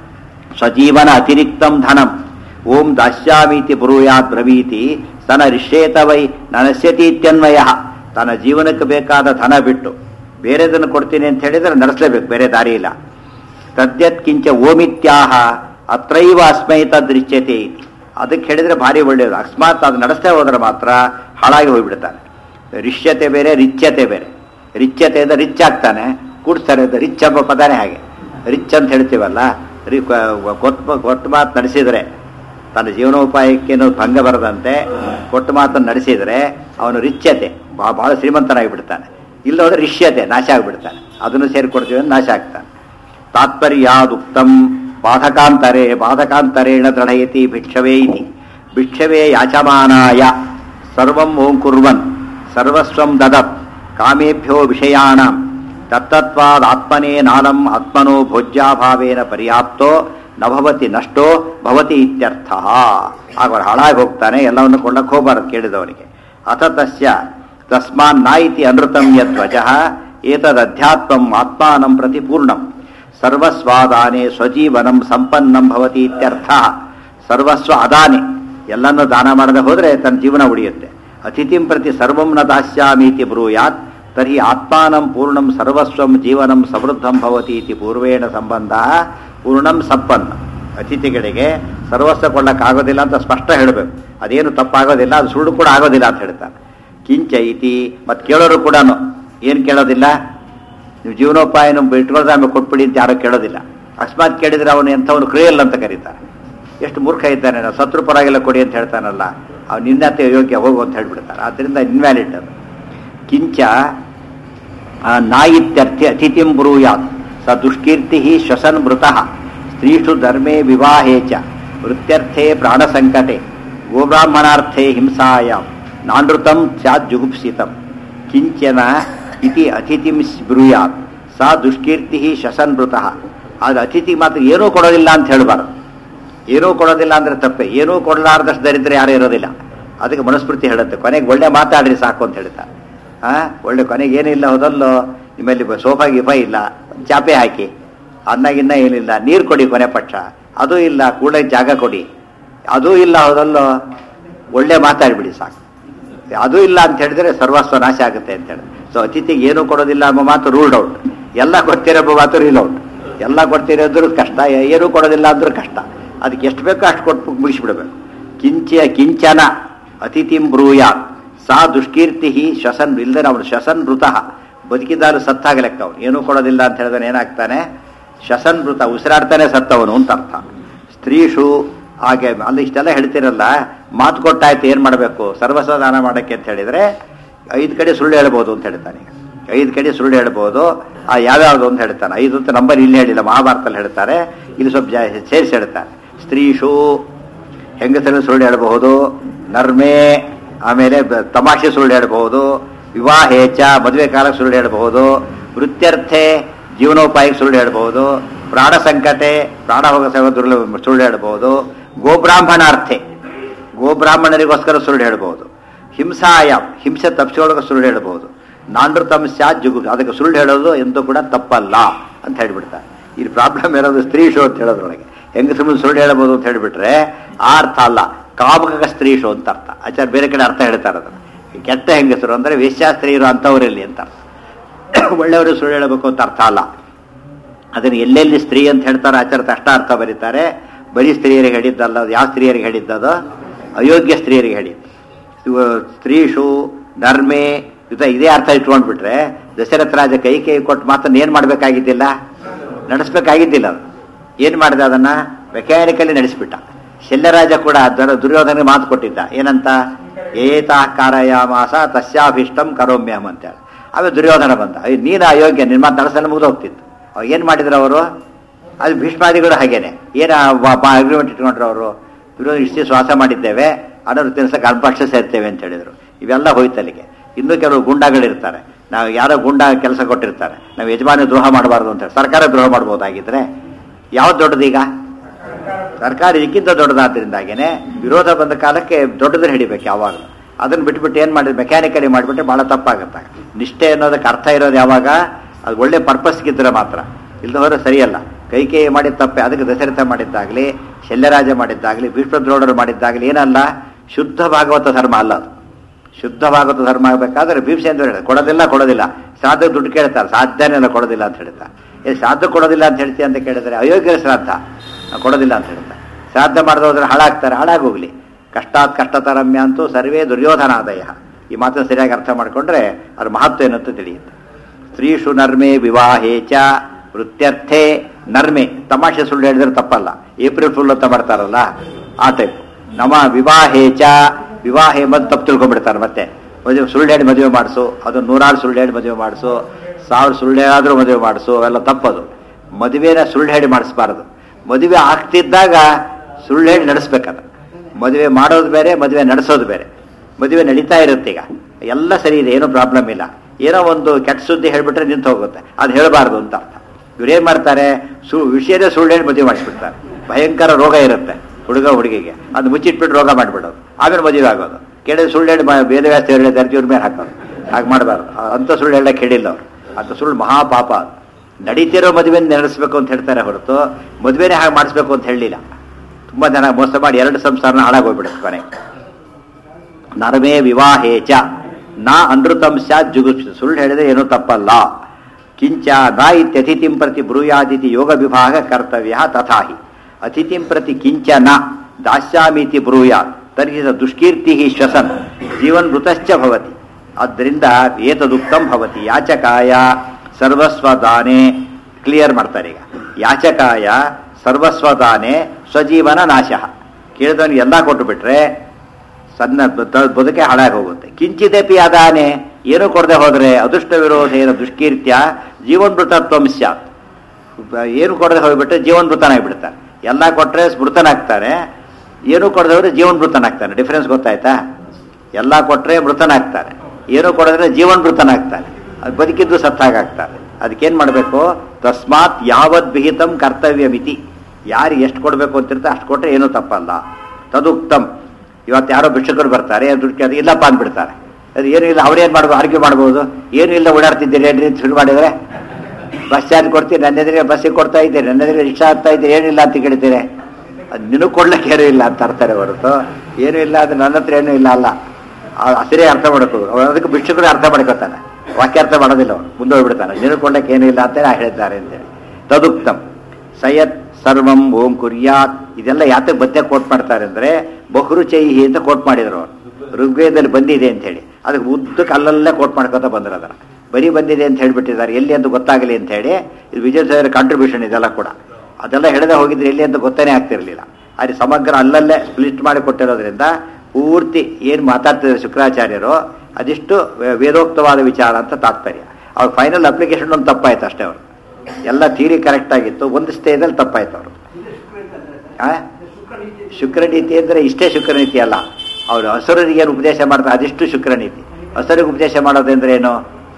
ಸ್ವಜೀವನ ಅತಿರಿಕ್ತಂ ಧನಂ ಓಂ ದಾಸ್ಯಾಮೀತಿ ಬ್ರೂಯಾತ್ ಬ್ರವೀತಿ ತನ ರಿಷ್ಯೇತ ವೈ ನನಶ್ಯತಿ ಇತ್ಯನ್ವಯ ತನ್ನ ಜೀವನಕ್ಕೆ ಬೇಕಾದ ಧನ ಬಿಟ್ಟು ಬೇರೆದನ್ನು ಕೊಡ್ತೀನಿ ಅಂತ ಹೇಳಿದ್ರೆ ನಡೆಸಲೇಬೇಕು ಬೇರೆ ದಾರಿ ಇಲ್ಲ ತದ್ಯತ್ ಕಿಂಚ ಓಮಿತ್ಯಾಹ ಅತ್ರೈವ ಅಸ್ಮೈ ತದ್ರಿಚ್ಯತೆ ಇತಿ ಅದಕ್ಕೆ ಹೇಳಿದ್ರೆ ಭಾರಿ ಒಳ್ಳೆಯದು ಅಕಸ್ಮಾತ್ ಅದು ನಡೆಸ್ತೇ ಹೋದ್ರೆ ಮಾತ್ರ ಹಾಳಾಗಿ ಹೋಗ್ಬಿಡ್ತಾನೆ ರಿಷ್ಯತೆ ಬೇರೆ ರಿಚ್ಯತೆ ಬೇರೆ ರಿಚ್ಯತೆ ಅಂದ್ರೆ ರಿಚ್ ಆಗ್ತಾನೆ ಕೂಡಿಸ್ತಾರೆ ಅದು ರಿಚ್ ಎಂಬ ಪದನೇ ಹಾಗೆ ರಿಚ್ ಅಂತ ಹೇಳ್ತೀವಲ್ಲ ರಿ ಕೊಟ್ಟು ಕೊಟ್ಟು ಮಾತು ನಡೆಸಿದರೆ ತನ್ನ ಜೀವನೋಪಾಯಕ್ಕೇನು ಭಂಗ ಬರದಂತೆ ಕೊಟ್ಟು ಮಾತನ್ನು ನಡೆಸಿದರೆ ಅವನು ರಿಚ್ಯತೆ ಬಾ- ಬಹಳ ಶ್ರೀಮಂತನಾಗಿ ಬಿಡ್ತಾನೆ ಇಲ್ಲ ಹೋದ್ರೆ ರಿಷ್ಯತೆ ನಾಶ ಆಗಿಬಿಡ್ತಾನೆ ಅದನ್ನು ಸೇರಿಕೊಡ್ತೀವಿ ಅಂದ್ರೆ ನಾಶ ಆಗ್ತಾನೆ ತಾತ್ಪರ್ಯಾದುಕ್ತಂ ಬಾಧಕಾಂತರೇ ಬಾಧಕಾಂತರೇಣ ದೃಢಯತಿ ಭಿಕ್ಷವೇ ಇತಿ ಭಿಕ್ಷವೇ ಯಾಚಮಾನಾಯ ಸರ್ವಂ ಓಂ ಕುರ್ವನ್ ಸರ್ವಸ್ವಂ ದದತ್ ಕಾಮೇಭ್ಯೋ ವಿಷಯಾಣಂ ತತ್ತತ್ವಾದ್ ಆತ್ಮನೇ ನಾಲಂ ಆತ್ಮನೋ ಭೋಜ್ಯಾಭಾವೇನ ಪರ್ಯಾಪ್ತೋ ನ ಭವತಿ ನಷ್ಟೋ ಭವತಿ ಇತ್ಯರ್ಥ ಆಗ ಅವ್ರು ಹಾಳಾಗಿ ಹೋಗ್ತಾನೆ ಎಲ್ಲವನ್ನು ಕೊಳ್ಳಕ್ಕೆ ಹೋಗಬಾರದು ಕೇಳಿದವನಿಗೆ ಅಥ ತಸ್ಯ ತಸ್ಮಾನ್ ನ ಇತಿ ಅನೃತಂ ಯದ್ವಜಃ ಏತದಧ್ಯಾತ್ಮಂ ಆತ್ಮಾನಂ ಪ್ರತಿ ಪೂರ್ಣಂ ಸರ್ವಸ್ವಾದಾನೆ ಸ್ವಜೀವನಂ ಸಂಪನ್ನಂ ಭವತಿ ಇತ್ಯರ್ಥ ಸರ್ವಸ್ವ ಅದಾನೆ ಎಲ್ಲನೂ ದಾನ ಮಾಡದೆ ಹೋದರೆ ತನ್ನ ಜೀವನ ಉಳಿಯುತ್ತೆ ಅತಿಥಿಂ ಪ್ರತಿ ಸರ್ವಂ ನ ದಾಸ್ಯಾಮೀತಿ ಬ್ರೂಯಾತ್ ತರ್ಹಿ ಆತ್ಮಾನಂ ಪೂರ್ಣಂ ಸರ್ವಸ್ವಂ ಜೀವನಂ ಸಮೃದ್ಧಂ ಭವತಿ ಇತಿ ಪೂರ್ವೇಣ ಸಂಬಂಧ ಪೂರ್ಣಂ ಸಂಪನ್ನ ಅತಿಥಿಗಳಿಗೆ ಸರ್ವಸ್ವ ಕೊಳ್ಳಕ್ಕಾಗೋದಿಲ್ಲ ಅಂತ ಸ್ಪಷ್ಟ ಹೇಳಬೇಕು ಅದೇನು ತಪ್ಪಾಗೋದಿಲ್ಲ ಅದು ಸುಳ್ಳು ಕೂಡ ಆಗೋದಿಲ್ಲ ಅಂತ ಹೇಳ್ತಾನೆ ಕಿಂಚ ಇತಿ ಮತ್ತು ಕೇಳೋರು ಕೂಡ ಏನು ಕೇಳೋದಿಲ್ಲ ನೀವು ಜೀವನೋಪಾಯನ ಬಿಟ್ಕೊಳ್ದೆ ಆಮೇಲೆ ಕೊಟ್ಬಿಡಿ ಅಂತ ಯಾರು ಕೇಳೋದಿಲ್ಲ ಅಕಸ್ಮಾತ್ ಕೇಳಿದ್ರೆ ಅವನು ಎಂಥವನು ಕ್ರಿಯಲ್ ಅಂತ ಕರೀತಾರೆ ಎಷ್ಟು ಮೂರ್ಖ ಇದ್ದಾನೆ ನಾವು ಸತ್ರು ಪರವಾಗಿಲ್ಲ ಕೊಡಿ ಅಂತ ಹೇಳ್ತಾನಲ್ಲ ಅವ್ನು ನಿನ್ನತ್ತೆ ಯೋಗ್ಯ ಹೋಗು ಅಂತ ಹೇಳ್ಬಿಡ್ತಾರೆ ಆದ್ದರಿಂದ ಇನ್ವ್ಯಾಲಿಡ್ ಅದು ಕಿಂಚ ಆ, ನಾಯಿತ್ಯರ್ಥಿ ಅತಿಥಿಂ ಬ್ರೂಯಾತ್ ಸ ದುಷ್ಕೀರ್ತಿ ಶ್ವಸನ್ ಮೃತಃ ಸ್ತ್ರೀಷು ಧರ್ಮೇ ವಿವಾಹೇ ಚ ವೃತ್ಯರ್ಥೆ ಪ್ರಾಣಸಂಕಟೆ ಗೋಬ್ರಾಹ್ಮಣಾರ್ಥೆ ಹಿಂಸಾಯಾಂ ನಾನೃತಂ ಸ್ಯಾತ್ ಜುಗುಪ್ಸಿತಂ ಕಿಂಚನ ಇತಿ ಅತಿಥಿಂ ಬ್ರೂಯಾತ್ ಸಾ ದುಷ್ಕೀರ್ತಿ ಶ್ವಸನ್ ಮೃತಃ ಅದು ಅತಿಥಿ ಮಾತ್ರ ಏನೂ ಕೊಡೋದಿಲ್ಲ ಅಂತ ಹೇಳಬಾರ್ದು ಏನೂ ಕೊಡೋದಿಲ್ಲ ಅಂದ್ರೆ ತಪ್ಪೆ ಏನೂ ಕೊಡಲಾರ್ದಷ್ಟು ದರಿದ್ರೆ ಯಾರು ಇರೋದಿಲ್ಲ ಅದಕ್ಕೆ ಮನುಸ್ಮೃತಿ ಹೇಳುತ್ತೆ ಕೊನೆಗೆ ಒಳ್ಳೆ ಮಾತಾಡ್ರಿ ಸಾಕು ಅಂತ ಹೇಳ್ತಾರೆ ಆ ಒಳ್ಳೆ ಕೊನೆಗೆ ಏನಿಲ್ಲ ಹೋದಲ್ಲೋ ನಿಮ್ಮಲ್ಲಿ ಬ- ಸೋಫಾ ಗಿಫಾ ಇಲ್ಲ ಒಂದ್ ಚಾಪೆ ಹಾಕಿ ಅನ್ನ ಗಿನ್ನ ಏನಿಲ್ಲ ನೀರು ಕೊಡಿ ಕೊನೆ ಪಕ್ಷ ಅದೂ ಇಲ್ಲ ಕೂಡಲೇ ಜಾಗ ಕೊಡಿ ಅದೂ ಇಲ್ಲ ಹೋದಲ್ಲೋ ಒಳ್ಳೆ ಮಾತಾಡ್ಬಿಡಿ ಸಾಕು ಅದೂ ಇಲ್ಲ ಅಂತ ಹೇಳಿದ್ರೆ ಸರ್ವಸ್ವ ನಾಶ ಆಗುತ್ತೆ ಅಂತ ಹೇಳಿ ಸೊ ಅತಿಥಿಗೆ ಏನೂ ಕೊಡೋದಿಲ್ಲ ಎಂಬ ಮಾತು ರೂಲ್ಡ್ ಔಟ್ ಎಲ್ಲ ಕೊಡ್ತೀರ ಎಂಬ ಮಾತು ರೀಲ್ ಔಟ್ ಎಲ್ಲ ಕೊಡ್ತೀರಂದ್ರೂ ಕಷ್ಟ ಏನೂ ಕೊಡೋದಿಲ್ಲ ಅಂದ್ರೂ ಕಷ್ಟ ಅದಕ್ಕೆ ಎಷ್ಟು ಬೇಕೋ ಅಷ್ಟು ಕೊಟ್ಟು ಮುಗಿಸ್ಬಿಡ್ಬೇಕು ಕಿಂಚ ಕಿಂಚನ ಅತಿಥಿಂ ಬ್ರೂಯಾತ್ ಸಾ ದುಷ್ಕೀರ್ತಿ ಶ್ವಸನ್ ಇಲ್ಲದೆ ಅವನು ಶ್ವಸನ್ ಮೃತಃ ಬದುಕಿದಾರು ಸತ್ತಾಗ ಲೆಕ್ಕ ಅವನು ಏನೂ ಕೊಡೋದಿಲ್ಲ ಅಂತ ಹೇಳಿದ್ರೆ ಏನಾಗ್ತಾನೆ ಶ್ವಸನ್ ಮೃತ ಉಸಿರಾಡ್ತಾನೆ ಸತ್ತವನು ಅಂತ ಅರ್ಥ ಸ್ತ್ರೀಷು ಹಾಗೆ ಅಲ್ಲಿ ಇಷ್ಟೆಲ್ಲ ಹೇಳ್ತಿರಲ್ಲ ಮಾತು ಕೊಟ್ಟಾಯ್ತು ಏನು ಮಾಡಬೇಕು ಸರ್ವಸ್ವ ದಾನ ಮಾಡೋಕ್ಕೆ ಅಂತ ಹೇಳಿದರೆ ಐದು ಕಡೆ ಸುಳ್ಳು ಹೇಳ್ಬೋದು ಅಂತ ಹೇಳ್ತಾನೆ ಐದು ಕಡೆ ಸುಳ್ಳು ಹೇಳ್ಬೋದು ಆ ಯಾವ್ಯಾವುದು ಅಂತ ಹೇಳ್ತಾನೆ ಐದು ಅಂತ ನಂಬರ್ ಇಲ್ಲಿ ಹೇಳಿಲ್ಲ ಮಹಾಭಾರತದಲ್ಲಿ ಹೇಳ್ತಾರೆ ಇಲ್ಲಿ ಸ್ವಲ್ಪ ಜಾ ಸೇರಿಸಿ ಹೇಳ್ತಾರೆ ಸ್ತ್ರೀಷು ಹೆಂಗಸರು ಸುಳ್ಳು ಹೇಳಬಹುದು ನರ್ಮೆ ಆಮೇಲೆ ಬ- ತಮಾಷೆ ಸುಳ್ಳು ಹೇಳಬಹುದು ವಿವಾಹೇಚ ಮದುವೆ ಕಾಲಕ್ಕೆ ಸುಳ್ಳು ಹೇಳಬಹುದು ವೃತ್ಯರ್ಥೆ ಜೀವನೋಪಾಯಕ್ಕೆ ಸುಳ್ಳು ಹೇಳಬಹುದು ಪ್ರಾಣ ಸಂಕಟೆ ಪ್ರಾಣ ಹೋಗ ಸಹೋದರರು ಸುಳ್ಳು ಹೇಳಬಹುದು ಗೋಬ್ರಾಹ್ಮಣಾರ್ಥೆ ಗೋಬ್ರಾಹ್ಮಣರಿಗೋಸ್ಕರ ಸುಳ್ಳು ಹೇಳಬಹುದು ಹಿಂಸಾಯ ಹಿಂಸೆ ತಪ್ಪಿಸೋಳಗೆ ಸುಳ್ಳು ಹೇಳಬಹುದು ನಾನೃತಂಶ ಜುಗು ಅದಕ್ಕೆ ಸುಳ್ಳು ಹೇಳೋದು ಎಂದೂ ಕೂಡ ತಪ್ಪಲ್ಲ ಅಂತ ಹೇಳ್ಬಿಡ್ತಾರೆ ಇಲ್ಲಿ ಪ್ರಾಬ್ಲಮ್ ಇರೋದು ಸ್ತ್ರೀ ಶೋ ಅಂತ ಹೇಳೋದ್ರೊಳಗೆ ಹೆಂಗಸರು ಮುಂದೆ ಸುಳ್ಳು ಹೇಳಬಹುದು ಅಂತ ಹೇಳಿಬಿಟ್ರೆ ಆ ಅರ್ಥ ಅಲ್ಲ ಕಾಮಕ ಸ್ತ್ರೀ ಶೋ ಅಂತ ಅರ್ಥ ಆಚಾರ ಬೇರೆ ಕಡೆ ಅರ್ಥ ಹೇಳ್ತಾರೆ ಅದನ್ನು ಈ ಕೆಟ್ಟ ಹೆಂಗಸರು ಅಂದರೆ ವೇಶ್ಯಾಸ್ತ್ರೀಯರು ಅಂಥವರಲ್ಲಿ ಅಂತ ಅರ್ಥ ಒಳ್ಳೆಯವರು ಸುಳ್ಳು ಹೇಳಬೇಕು ಅಂತ ಅರ್ಥ ಅಲ್ಲ ಅದನ್ನು ಎಲ್ಲೆಲ್ಲಿ ಸ್ತ್ರೀ ಅಂತ ಹೇಳ್ತಾರೆ ಆಚಾರ ಅಷ್ಟ ಅರ್ಥ ಬರೀತಾರೆ ಬರೀ ಸ್ತ್ರೀಯರಿಗೆ ಹೇಳಿದ್ದಲ್ಲ ಅದು ಯಾವ ಸ್ತ್ರೀಯರಿಗೆ ಹೇಳಿದ್ದದು ಅಯೋಗ್ಯ ಸ್ತ್ರೀಯರಿಗೆ ಹೇಳಿದ್ದು ಇವ ಸ್ತ್ರೀಷು ನರ್ಮೆ ಇದು ಇದೇ ಅರ್ಥ ಇಟ್ಕೊಂಡ್ಬಿಟ್ರೆ ದಶರಥ ರಾಜ ಕೈ ಕೈ ಕೊಟ್ಟು ಮಾತನ್ನು ಏನು ಮಾಡಬೇಕಾಗಿದ್ದಿಲ್ಲ ನಡೆಸ್ಬೇಕಾಗಿದ್ದಿಲ್ಲ ಅದು ಏನು ಮಾಡಿದ ಅದನ್ನ ಮೆಕ್ಯಾನಿಕಲಿ ನಡೆಸಿಬಿಟ್ಟ ಶಲ್ಯರಾಜ ಕೂಡ ದರ ದುರ್ಯೋಧನಿಗೆ ಮಾತು ಕೊಟ್ಟಿದ್ದ ಏನಂತ ಏತಾ ಕಾರಯಾಮಾಸ ತಸ್ಯಾಭಿಷ್ಟಂ ಕರೋಮ್ಯಹಂ ಅಂತೇಳಿ ಆಮೇಲೆ ದುರ್ಯೋಧನ ಬಂದ ಅಯ್ಯೋ, ನೀನು ಅಯೋಗ್ಯ ನಿನ್ನ ಮಾತು ನಡೆಸಲು ಮುಗಿದು ಹೋಗ್ತಿತ್ತು ಅವಾಗ ಏನು ಮಾಡಿದ್ರು ಅವರು ಅದು ಭೀಷ್ಮಾದಿಗಳು ಹಾಗೇನೆ ಏನ ಅಗ್ರಿಮೆಂಟ್ ಇಟ್ಕೊಂಡ್ರು ಅವರು ವಿರೋಧ ಇಷ್ಟು ಶ್ವಾಸ ಮಾಡಿದ್ದೇವೆ ಅನ್ನೋರು ತಿನ್ಸಕ್ಕೆ ಅಲ್ಪಕ್ಷ ಸೇರ್ತೇವೆ ಅಂತ ಹೇಳಿದ್ರು ಇವೆಲ್ಲ ಹೋಯ್ತು ಅಲ್ಲಿಗೆ ಇನ್ನೂ ಕೆಲವು ಗುಂಡಗಳಿರ್ತಾರೆ ನಾವು ಯಾರೋ ಗುಂಡ ಕೆಲಸ ಕೊಟ್ಟಿರ್ತಾರೆ ನಾವು ಯಜಮಾನಿ ದ್ರೋಹ ಮಾಡಬಾರ್ದು ಅಂತ ಹೇಳಿ ಸರ್ಕಾರ ದ್ರೋಹ ಮಾಡ್ಬೋದಾಗಿದ್ರೆ ಯಾವ್ದು ದೊಡ್ಡದೀಗ ಸರ್ಕಾರ ಇದಕ್ಕಿಂತ ದೊಡ್ಡದಾದ್ರಿಂದಾಗೇನೆ ವಿರೋಧ ಬಂದ ಕಾಲಕ್ಕೆ ದೊಡ್ಡದನ್ನ ಹಿಡಿಬೇಕು ಯಾವಾಗಲೂ ಅದನ್ನ ಬಿಟ್ಬಿಟ್ಟು ಏನು ಮಾಡಿದ್ರೆ ಮೆಕ್ಯಾನಿಕಲಿ ಮಾಡಿಬಿಟ್ರೆ ಭಾಳ ತಪ್ಪಾಗುತ್ತೆ ನಿಷ್ಠೆ ಅನ್ನೋದಕ್ಕೆ ಅರ್ಥ ಇರೋದು ಯಾವಾಗ ಅದು ಒಳ್ಳೆ ಪರ್ಪಸ್ಗಿದ್ರೆ ಮಾತ್ರ ಇಲ್ಲದ ಹೋದ್ರೆ ಸರಿಯಲ್ಲ ಕೈ ಕೈ ಮಾಡಿದ ತಪ್ಪೆ ಅದಕ್ಕೆ ದಶರಥ ಮಾಡಿದ್ದಾಗಲಿ ಶಲ್ಯರಾಜ ಮಾಡಿದ್ದಾಗಲಿ ಭೀಷ್ಮದ್ರೋಡರು ಮಾಡಿದ್ದಾಗಲಿ ಏನಲ್ಲ ಶುದ್ಧ ಭಾಗವತ ಧರ್ಮ ಅಲ್ಲ ಅದು ಶುದ್ಧ ಭಾಗವತ ಧರ್ಮ ಆಗಬೇಕಾದ್ರೆ ಭೀಮಸೇಂದ್ರ ಹೇಳಿದ ಕೊಡೋದಿಲ್ಲ ಕೊಡೋದಿಲ್ಲ ಶ್ರಾದ್ದ ದುಡ್ಡು ಕೇಳ್ತಾರೆ ಸಾಧ್ಯನೇ ಇಲ್ಲ ಕೊಡೋದಿಲ್ಲ ಅಂತ ಹೇಳ್ತಾರೆ ಏ ಶ್ರಾದ್ದ ಕೊಡೋದಿಲ್ಲ ಅಂತ ಹೇಳ್ತೀಯ ಅಂತ ಕೇಳಿದ್ರೆ ಅಯೋಗ್ಯರ ಶ್ರಾದ್ದ ನಾವು ಕೊಡೋದಿಲ್ಲ ಅಂತ ಹೇಳ್ತಾರೆ ಶ್ರಾದ್ದ ಮಾಡದೆ ಹೋದ್ರೆ ಹಾಳಾಗ್ತಾರೆ ಹಾಳಾಗೋಗ್ಲಿ ಕಷ್ಟಾತ್ ಕಷ್ಟತರಮ್ಯ ಅಂತೂ ಸರ್ವೇ ದುರ್ಯೋಧನಾದಯ ಈ ಮಾತನ್ನು ಸರಿಯಾಗಿ ಅರ್ಥ ಮಾಡಿಕೊಂಡ್ರೆ ಅದ್ರ ಮಹತ್ವ ಏನಂತ ತಿಳಿಯುತ್ತೆ ಸ್ತ್ರೀಷು ನರ್ಮೆ ವಿವಾಹೇ ಚ ವೃತ್ಯರ್ಥೆ ನರ್ಮೆ ತಮಾಷೆ ಸುಳ್ಳು ಹೇಳಿದ್ರೆ ತಪ್ಪಲ್ಲ ಏಪ್ರಿಲ್ ಫುಲ್ ಅಂತ ಮಾಡ್ತಾರಲ್ಲ ಆ ಟೈಪ್ ನಮ ವಿವಾಹೇ ಚ ವಿವಾಹೆ ಮದ್ದು ತಪ್ಪು ತಿಳ್ಕೊಂಡ್ಬಿಡ್ತಾರೆ ಮತ್ತೆ ಮದುವೆ ಸುಳ್ಳು ಹೇಳಿ ಮದುವೆ ಮಾಡಿಸು ಅದು ನೂರಾರು ಸುಳ್ಳು ಹೇಳಿ ಮದುವೆ ಮಾಡಿಸು ಸಾವಿರ ಸುಳ್ಳು ಹೇಳಾದ್ರೂ ಮದುವೆ ಮಾಡಿಸು ಅವೆಲ್ಲ ತಪ್ಪದು ಮದುವೆನ ಸುಳ್ಳು ಹೇಳಿ ಮಾಡಿಸ್ಬಾರ್ದು ಮದುವೆ ಆಗ್ತಿದ್ದಾಗ ಸುಳ್ಳು ಹೇಳಿ ನಡೆಸ್ಬೇಕದು ಮದುವೆ ಮಾಡೋದು ಬೇರೆ ಮದುವೆ ನಡೆಸೋದು ಬೇರೆ ಮದುವೆ ನಡೀತಾ ಇರುತ್ತೆ ಈಗ ಎಲ್ಲ ಸರಿ ಇದೆ ಏನೂ ಪ್ರಾಬ್ಲಮ್ ಇಲ್ಲ ಏನೋ ಒಂದು ಕೆಟ್ಟ ಸುದ್ದಿ ಹೇಳ್ಬಿಟ್ರೆ ನಿಂತು ಹೋಗುತ್ತೆ ಅದು ಹೇಳಬಾರ್ದು ಅಂತ ಅರ್ಥ ಇವ್ರೇನ್ ಮಾಡ್ತಾರೆ ಸು ವಿಷಯದೇ ಸುಳ್ಳು ಹೇಳಿ ಮದುವೆ ಮಾಡಿಸ್ಬಿಡ್ತಾರೆ ಭಯಂಕರ ರೋಗ ಇರುತ್ತೆ ಹುಡುಗ ಹುಡುಗಿಗೆ ಅದು ಮುಚ್ಚಿಟ್ಬಿಟ್ಟು ರೋಗ ಮಾಡಿಬಿಡೋದು ಆಮೇಲೆ ಮದುವೆ ಆಗೋದು ಕೇಳಿದ ಸುಳ್ಳು ಹೇಳಿ ಮ- ಬೇರೆ ವ್ಯಾಸ್ತಿ ಹೇಳಿ ದರ್ಜಿಯವ್ರ ಮೇಲೆ ಹಾಕೋದು ಹಾಗೆ ಮಾಡಬಾರ್ದು ಅಂಥ ಸುಳ್ಳು ಹೇಳಕ್ಕೆ ಹೇಳಿಲ್ಲ ಅವರು ಅಂತ ಸುಳ್ಳು ಮಹಾಪಾಪ ಅದು ನಡೀತಿರೋ ಮದುವೆ ನಡೆಸಬೇಕು ಅಂತ ಹೇಳ್ತಾರೆ ಹೊರತು ಮದುವೆನೇ ಹಾಗೆ ಮಾಡಿಸ್ಬೇಕು ಅಂತ ಹೇಳಲಿಲ್ಲ ತುಂಬ ಜನ ಮೋಸ ಮಾಡಿ ಎರಡು ಸಂಸಾರನ ಹಾಳಾಗೋಗ್ಬಿಡುತ್ತೆ ಕೊನೆ ನರಮೇ ವಿವಾಹೇ ಚ ನಾ ಅನೃತಂ ಸ್ಯಾತ್ ಜುಗುಪ್ಸ ಸುಳ್ಳು ಹೇಳಿದ್ರೆ ಏನೂ ತಪ್ಪಲ್ಲ ಕಿಂಚ ನ ಇತ್ಯತಿಥಿಂ ಪ್ರತಿ ಬ್ರೂಯಾದಿತಿ ಯೋಗ ವಿಭಾಗ ಕರ್ತವ್ಯ ತಥಾಹಿ ಅತಿಥಿಂ ಪ್ರತಿ ಕಿಂಚ ನ ದಾಸ್ಯಾಮೀತಿ ಬ್ರೂಯಾತ್ ತರ್ಹಿ ಸ ದುಷ್ಕೀರ್ತಿ ಶ್ವಸನ್ ಜೀವನ್ ಮೃತಶ್ಚ ಭವತಿ ಆದ್ದರಿಂದ ಏತದುಕ್ತಂ ಭವತಿ ಯಾಚಕಾಯ ಸರ್ವಸ್ವದಾನೆ ಕ್ಲಿಯರ್ ಮಾಡ್ತಾರೆ ಈಗ ಯಾಚಕಾಯ ಸರ್ವಸ್ವದಾನೆ ಸ್ವಜೀವನ ನಾಶ ಕೇಳಿದವನಿಗೆ ಎಲ್ಲ ಕೊಟ್ಟು ಬಿಟ್ರೆ ಸಣ್ಣ ಬ- ಬದುಕೆ ಹಾಳಾಗಿ ಹೋಗುತ್ತೆ ಕಿಂಚಿದಪಿ ಅದಾನೆ ಏನು ಕೊಡದೆ ಹೋದ್ರೆ ಅದೃಷ್ಟ ವಿರೋಧೇನ ದುಷ್ಕೀರ್ತ್ಯ ಜೀವನ್ಮೃತತ್ವಂ ಸ್ಯಾತ್ ಏನು ಕೊಡದೆ ಹೋಗ್ಬಿಟ್ರೆ ಜೀವನ್ಮೃತನಾಗ್ಬಿಡ್ತಾನೆ ಎಲ್ಲ ಕೊಟ್ಟರೆ ಸ್ಮೃತನಾಗ್ತಾನೆ ಏನು ಕೊಡದೆ ಹೋದ್ರೆ ಜೀವನ್ಮೃತನಾಗ್ತಾನೆ ಡಿಫರೆನ್ಸ್ ಗೊತ್ತಾಯ್ತಾ ಎಲ್ಲ ಕೊಟ್ಟರೆ ಮೃತನಾಗ್ತಾನೆ ಏನು ಕೊಡಿದ್ರೆ ಜೀವನ್ಮೃತನಾಗ್ತಾನೆ ಅದು ಬದುಕಿದ್ದು ಸತ್ತಾಗಾಗ್ತಾನೆ ಅದಕ್ಕೇನು ಮಾಡಬೇಕು ತಸ್ಮಾತ್ ಯಾವದ್ ವಿಹಿತಂ ಕರ್ತವ್ಯ ಮಿತಿ ಯಾರು ಎಷ್ಟು ಕೊಡಬೇಕು ಅಂತಿರುತ್ತೆ ಅಷ್ಟು ಕೊಟ್ಟರೆ ಏನೂ ತಪ್ಪಲ್ಲ ತದುಕ್ತಂ ಇವತ್ತು ಯಾರೋ ಭಿಕ್ಷಕರು ಬರ್ತಾರೆ ದುಡ್ಡು ಕೇಳಿದ್ರೆ ಇಲ್ಲಪ್ಪ ಅಂದ್ಬಿಡ್ತಾರೆ ಅದು ಏನು ಇಲ್ಲ ಅವ್ರೇನು ಮಾಡ್ಬೋದು ಆರ್ಗ್ಯೂ ಮಾಡ್ಬೋದು ಏನು ಇಲ್ಲ ಓಡಾಡ್ತಿದ್ದೀರಿ ಏನ್ರಿ ಅಂತ ಶುರು ಮಾಡಿದರೆ ಬಸ್ ಚಾರ್ಜ್ ಕೊಡ್ತೀರಿ ನನ್ನ ಎದುರಿಗೆ ಬಸ್ಸಿಗೆ ಕೊಡ್ತಾ ಇದ್ದೀರಿ ನನ್ನ ಎದುರಿಗೆ ರಿಕ್ಷಾ ಆಗ್ತಾ ಇದ್ದೀರಿ ಏನಿಲ್ಲ ಅಂತ ಕೇಳ್ತೀರಿ ಅದು ನಿನಗೆ ಕೊಡ್ಲಿಕ್ಕೆ ಏನೂ ಇಲ್ಲ ಅಂತ ಅರ್ತಾರೆ ಹೊರತು ಏನೂ ಇಲ್ಲ ಅದು ನನ್ನ ಹತ್ರ ಏನೂ ಇಲ್ಲ ಅಲ್ಲ ಆ ಹಸಿರೇ ಅರ್ಥ ಮಾಡ್ಕೋ ಅವ್ರು ಅದಕ್ಕೆ ಭಿಕ್ಷಕರು ಅರ್ಥ ಮಾಡ್ಕೋತಾನೆ ವಾಕ್ಯ ಅರ್ಥ ಮಾಡೋದಿಲ್ಲ ಅವನು ಮುಂದೆ ಹೋಗ್ಬಿಡ್ತಾನೆ ನಿನಗೆ ಕೊಡ್ಲಿಕ್ಕೆ ಏನೂ ಇಲ್ಲ ಅಂತ ಹೇಳ್ತಾರೆ ಅಂತೇಳಿ ತದುಕ್ತಂ ಸಯತ್ ಸರ್ವಂ ಓಂ ಕುರ್ಯಾತ್ ಇದೆಲ್ಲ ಯಾತಕ್ಕೆ ಬದ್ದೆ ಕೋಟ್ ಮಾಡ್ತಾರೆ ಅಂದ್ರೆ ಬಹುರುಚೈಹಿ ಅಂತ ಕೋಟ್ ಮಾಡಿದ್ರು ಅವರು ಋಗ್ವೇದದಲ್ಲಿ ಬಂದಿದೆ ಅಂತ ಹೇಳಿ ಅದಕ್ಕೆ ಉದ್ದಕ್ಕೆ ಅಲ್ಲಲ್ಲೇ ಕೋಟ್ ಮಾಡ್ಕೊತ ಬಂದ್ರು ಅದನ್ನ ಬರೀ ಬಂದಿದೆ ಅಂತ ಹೇಳ್ಬಿಟ್ಟಿದ್ದಾರೆ ಎಲ್ಲಿ ಅಂತ ಗೊತ್ತಾಗಲಿ ಅಂತ ಹೇಳಿ ಇದು ವಿಜಯ ಸಾಗರ ಕಾಂಟ್ರಿಬ್ಯೂಷನ್ ಇದೆಲ್ಲ ಕೂಡ ಅದೆಲ್ಲ ಹೇಳದೆ ಹೋಗಿದ್ರೆ ಎಲ್ಲಿ ಅಂತ ಗೊತ್ತೇ ಆಗ್ತಿರ್ಲಿಲ್ಲ ಅಲ್ಲಿ ಸಮಗ್ರ ಅಲ್ಲಲ್ಲೇ ಸ್ಪ್ಲಿಟ್ ಮಾಡಿ ಕೊಟ್ಟಿರೋದ್ರಿಂದ ಪೂರ್ತಿ ಏನು ಮಾತಾಡ್ತಿದ್ದಾರೆ ಶುಕ್ರಾಚಾರ್ಯರು ಅದಿಷ್ಟು ವೇ- ವೇದೋಕ್ತವಾದ ವಿಚಾರ ಅಂತ ತಾತ್ಪರ್ಯ ಅವ್ರ ಫೈನಲ್ ಅಪ್ಲಿಕೇಶನ್ ಒಂದು ತಪ್ಪಾಯ್ತು ಅಷ್ಟೇ ಅವರು ಎಲ್ಲ ಥೀರಿ ಕರೆಕ್ಟ್ ಆಗಿತ್ತು ಒಂದು ಸ್ಟೇಜಲ್ಲಿ ತಪ್ಪಾಯ್ತು ಅವರು ಆ? ಶುಕ್ರನೀತಿ ಅಂದರೆ ಇಷ್ಟೇ ಶುಕ್ರನೀತಿ ಅಲ್ಲ ಅವರು ಹಸುರರಿಗೆ ಏನು ಉಪದೇಶ ಮಾಡ್ತಾರೆ ಅದಿಷ್ಟು ಶುಕ್ರನೀತಿ ಹಸುರಿಗೆ ಉಪದೇಶ ಮಾಡೋದಂದ್ರೆ ಏನು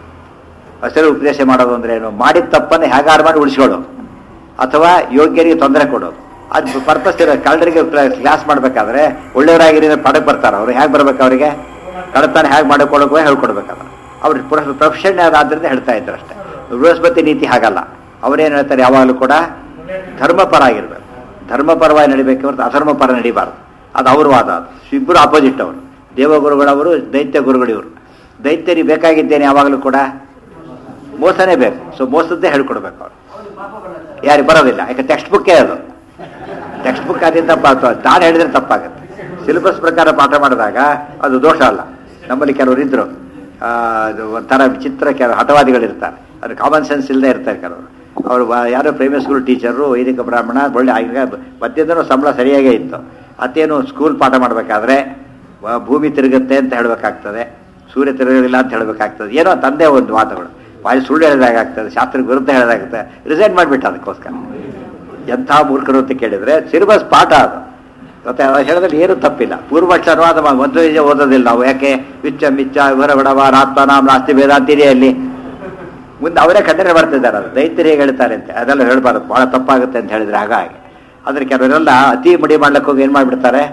ಹಸುರಿಗೆ ಉಪದೇಶ ಮಾಡೋದು ಅಂದ್ರೆ ಏನು ಮಾಡಿದ ತಪ್ಪನ್ನು ಹೇಗಾರು ಮಾಡಿ ಉಳಿಸ್ಕೊಳ್ಳೋದು ಅಥವಾ ಯೋಗ್ಯರಿಗೆ ತೊಂದರೆ ಕೊಡೋದು ಅದು ಪರ್ಪಸ್ ಇರೋ ಕಳ್ಳರಿಗೆ ಕ್ಲಾಸ್ ಮಾಡಬೇಕಾದ್ರೆ ಒಳ್ಳೆಯವರಾಗಿರಿ ಪಡಕ್ಕೆ ಬರ್ತಾರೆ ಅವ್ರು ಹೇಗೆ ಬರ್ಬೇಕು ಅವರಿಗೆ ಕಳತನ ಹೇಗೆ ಮಾಡಿಕೊಳ್ಳೋಕೆ ಹೇಳ್ಕೊಡ್ಬೇಕಾದ್ರೆ ಅವ್ರ ಪ್ರೊಫೆಷನ್ ಆದ್ರಿಂದ ಹೇಳ್ತಾ ಇದ್ರು ಅಷ್ಟೇ ಬೃಹಸ್ಪತಿ ನೀತಿ ಹಾಗಲ್ಲ ಅವ್ರೇನು ಹೇಳ್ತಾರೆ ಯಾವಾಗಲೂ ಕೂಡ ಧರ್ಮಪರ ಆಗಿರ್ಬೇಕು ಧರ್ಮಪರವಾಗಿ ನಡಿಬೇಕು ಹೊರತು ಅಧರ್ಮ ಪರ ನಡಿಬಾರ್ದು ಅದು ಅವ್ರ ವಾದ ಅದು ಇಬ್ಬರು ಆಪೋಸಿಟ್ ಅವರು ದೇವಗುರುಗಳವರು ದೈತ್ಯ ಗುರುಗಳಿವರು ದೈತ್ಯರಿಗೆ ಬೇಕಾಗಿದ್ದೇನೆ ಯಾವಾಗಲೂ ಕೂಡ ಮೋಸನೇ ಬೇಕು ಸೊ ಮೋಸದ್ದೇ ಹೇಳ್ಕೊಡ್ಬೇಕು ಅವ್ರು ಯಾರಿಗೆ ಬರೋದಿಲ್ಲ ಯಾಕೆ ಟೆಕ್ಸ್ಟ್ ಬುಕ್ಕೇ ಅದು ಟೆಕ್ಸ್ಟ್ ಬುಕ್ ಆದಿಂದ ತಪ್ಪಾಗ್ತದೆ ನಾನು ಹೇಳಿದ್ರೆ ತಪ್ಪಾಗುತ್ತೆ ಸಿಲೆಬಸ್ ಪ್ರಕಾರ ಪಾಠ ಮಾಡಿದಾಗ ಅದು ದೋಷ ಅಲ್ಲ ನಮ್ಮಲ್ಲಿ ಕೆಲವರು ಇದ್ರು ಆ, ಅದು ಒಂಥರ ವಿಚಿತ್ರ ಕೆಲವು ಹಠವಾದಿಗಳಿರ್ತಾರೆ ಅದು ಕಾಮನ್ ಸೆನ್ಸ್ ಇಲ್ಲದೆ ಇರ್ತಾರೆ ಕೆಲವರು ಅವರು ಬ- ಯಾರೋ ಪ್ರೈಮರಿ ಸ್ಕೂಲ್ ಟೀಚರು ವೈದಿಕ ಬ್ರಾಹ್ಮಣ ಒಳ್ಳೆ ಆಗ ಮಧ್ಯದಲ್ಲೂ ಸಂಬಳ ಸರಿಯಾಗೇ ಇತ್ತು ಅತ್ತೇನು ಸ್ಕೂಲ್ ಪಾಠ ಮಾಡಬೇಕಾದ್ರೆ ಭೂಮಿ ತಿರುಗುತ್ತೆ ಅಂತ ಹೇಳಬೇಕಾಗ್ತದೆ ಸೂರ್ಯ ತಿರುಗೋದಿಲ್ಲ ಅಂತ ಹೇಳಬೇಕಾಗ್ತದೆ ಏನೋ ತಂದೆ ಒಂದು ಮಾತುಗಳು ಬಾಯಿ ಸುಳ್ಳು ಹೇಳಿದಾಗ್ತದೆ ಶಾಸ್ತ್ರಕ್ಕೆ ವಿರುದ್ಧ ಹೇಳಿದಾಗ್ತದೆ ರಿಸೈನ್ ಮಾಡಿಬಿಟ್ಟ ಅದಕ್ಕೋಸ್ಕರ ಎಂಥ ಮೂರ್ಖರು ಅಂತ ಕೇಳಿದ್ರೆ ಸಿಲೆಬಸ್ ಪಾಠ ಅದು ಮತ್ತೆ ಅವ್ರು ಹೇಳೋದ್ರಲ್ಲಿ ಏನು ತಪ್ಪಿಲ್ಲ ಪೂರ್ವಪಕ್ಷ ಅನುವಾದ ಮಾ- ಮೊದಲು ನಿಜ ಓದೋದಿಲ್ಲ ನಾವು ಯಾಕೆ ವಿಚ್ಚ ಮಿಚ್ಚ ವಿವರ ಬಡವ ರಾತ್ಮ ನಾಮ ನಾಸ್ತಿ ಭೇದ ಅಂತಿದೆ ಅಲ್ಲಿ ಮುಂದೆ ಅವರೇ ಖಂಡನೆ ಮಾಡ್ತಿದ್ದಾರೆ ಅದು ದೈತ್ಯರು ಹೇಗೆ ಹೇಳ್ತಾರೆ ಅಂತ ಅದೆಲ್ಲ ಹೇಳ್ಬಾರ್ದು ಬಹಳ ತಪ್ಪಾಗುತ್ತೆ ಅಂತ ಹೇಳಿದ್ರೆ ಹಾಗಾಗಿ ಆದ್ರೆ ಕೆಲವರೆಲ್ಲ ಅತಿ ಮುಡಿ ಮಾಡ್ಲಿಕ್ಕೆ ಹೋಗಿ ಏನು ಮಾಡ್ಬಿಡ್ತಾರೆ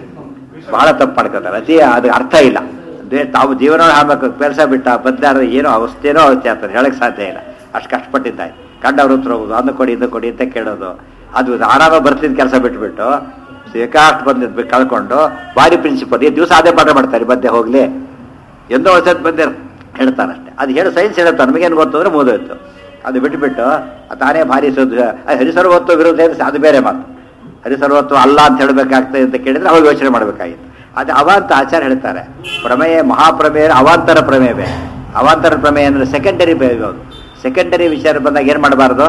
ಬಹಳ ತಪ್ಪು ಮಾಡ್ಕೊತಾರೆ ಅತಿ ಅದು ಅರ್ಥ ಇಲ್ಲ ದೇ ತಾವು ಜೀವನ ಹಾಕ್ಬೇಕು ಕೆಲಸ ಬಿಟ್ಟ ಬದ್ದಾರ ಏನೋ ಅವಸ್ಥೆನೋ ಅವಸ್ಥೆ ಆಗ್ತದೆ ಹೇಳಕ್ ಸಾಧ್ಯ ಇಲ್ಲ ಅಷ್ಟು ಕಷ್ಟಪಟ್ಟಿದ್ದಾಯ್ತು ಕಂಡವ್ರ ಹತ್ರ ಹೋಗೋದು ಅದನ್ನು ಕೊಡಿ ಇದು ಕೊಡಿ ಅಂತ ಕೇಳೋದು ಅದು ಆರಾಮ ಬರ್ತಿದ್ದ ಕೆಲಸ ಬಿಟ್ಬಿಟ್ಟು ಬೇಕಾಷ್ಟು ಬಂದಿದ್ದು ಕಳ್ಕೊಂಡು ಭಾರಿ ಪ್ರಿನ್ಸಿಪಲ್ ಈ ದಿವಸ ಅದೇ ಪಾಠ ಮಾಡ್ತಾರೆ ಮಧ್ಯೆ ಹೋಗ್ಲಿ ಎಂದೋ ವರ್ಷದ ಬಂದೆ ಹೇಳ್ತಾನಷ್ಟೇ ಅದು ಹೇಳಿ ಸೈನ್ಸ್ ಹೇಳುತ್ತೆ ನಮಗೇನು ಗೊತ್ತು ಅಂದ್ರೆ ಮುಗಿದೋಯ್ತು ಅದು ಬಿಟ್ಬಿಟ್ಟು ತಾನೇ ಭಾರಿ ಸುದ್ದಿ ಹರಿಸರ್ವತ್ವ ವಿರೋಧ ಇದೆ, ಅದು ಬೇರೆ ಮಾತು ಹರಿಸರ್ವತ್ವ ಅಲ್ಲ ಅಂತ ಹೇಳಬೇಕಾಗ್ತದೆ ಅಂತ ಕೇಳಿದ್ರೆ ಅವಾಗ ಯೋಚನೆ ಮಾಡಬೇಕಾಗಿತ್ತು ಅದು ಅವಾಂತ ಆಚಾರ ಹೇಳ್ತಾರೆ ಪ್ರಮೇಯ ಮಹಾಪ್ರಮೇಯ ಅವಾಂತರ ಪ್ರಮೇಯ ಬೇರೆ ಅವಾಂತರ ಪ್ರಮೇಯ ಅಂದ್ರೆ ಸೆಕೆಂಡರಿ ಸೆಕೆಂಡರಿ ವಿಚಾರ ಬಂದಾಗ ಏನು ಮಾಡಬಾರ್ದು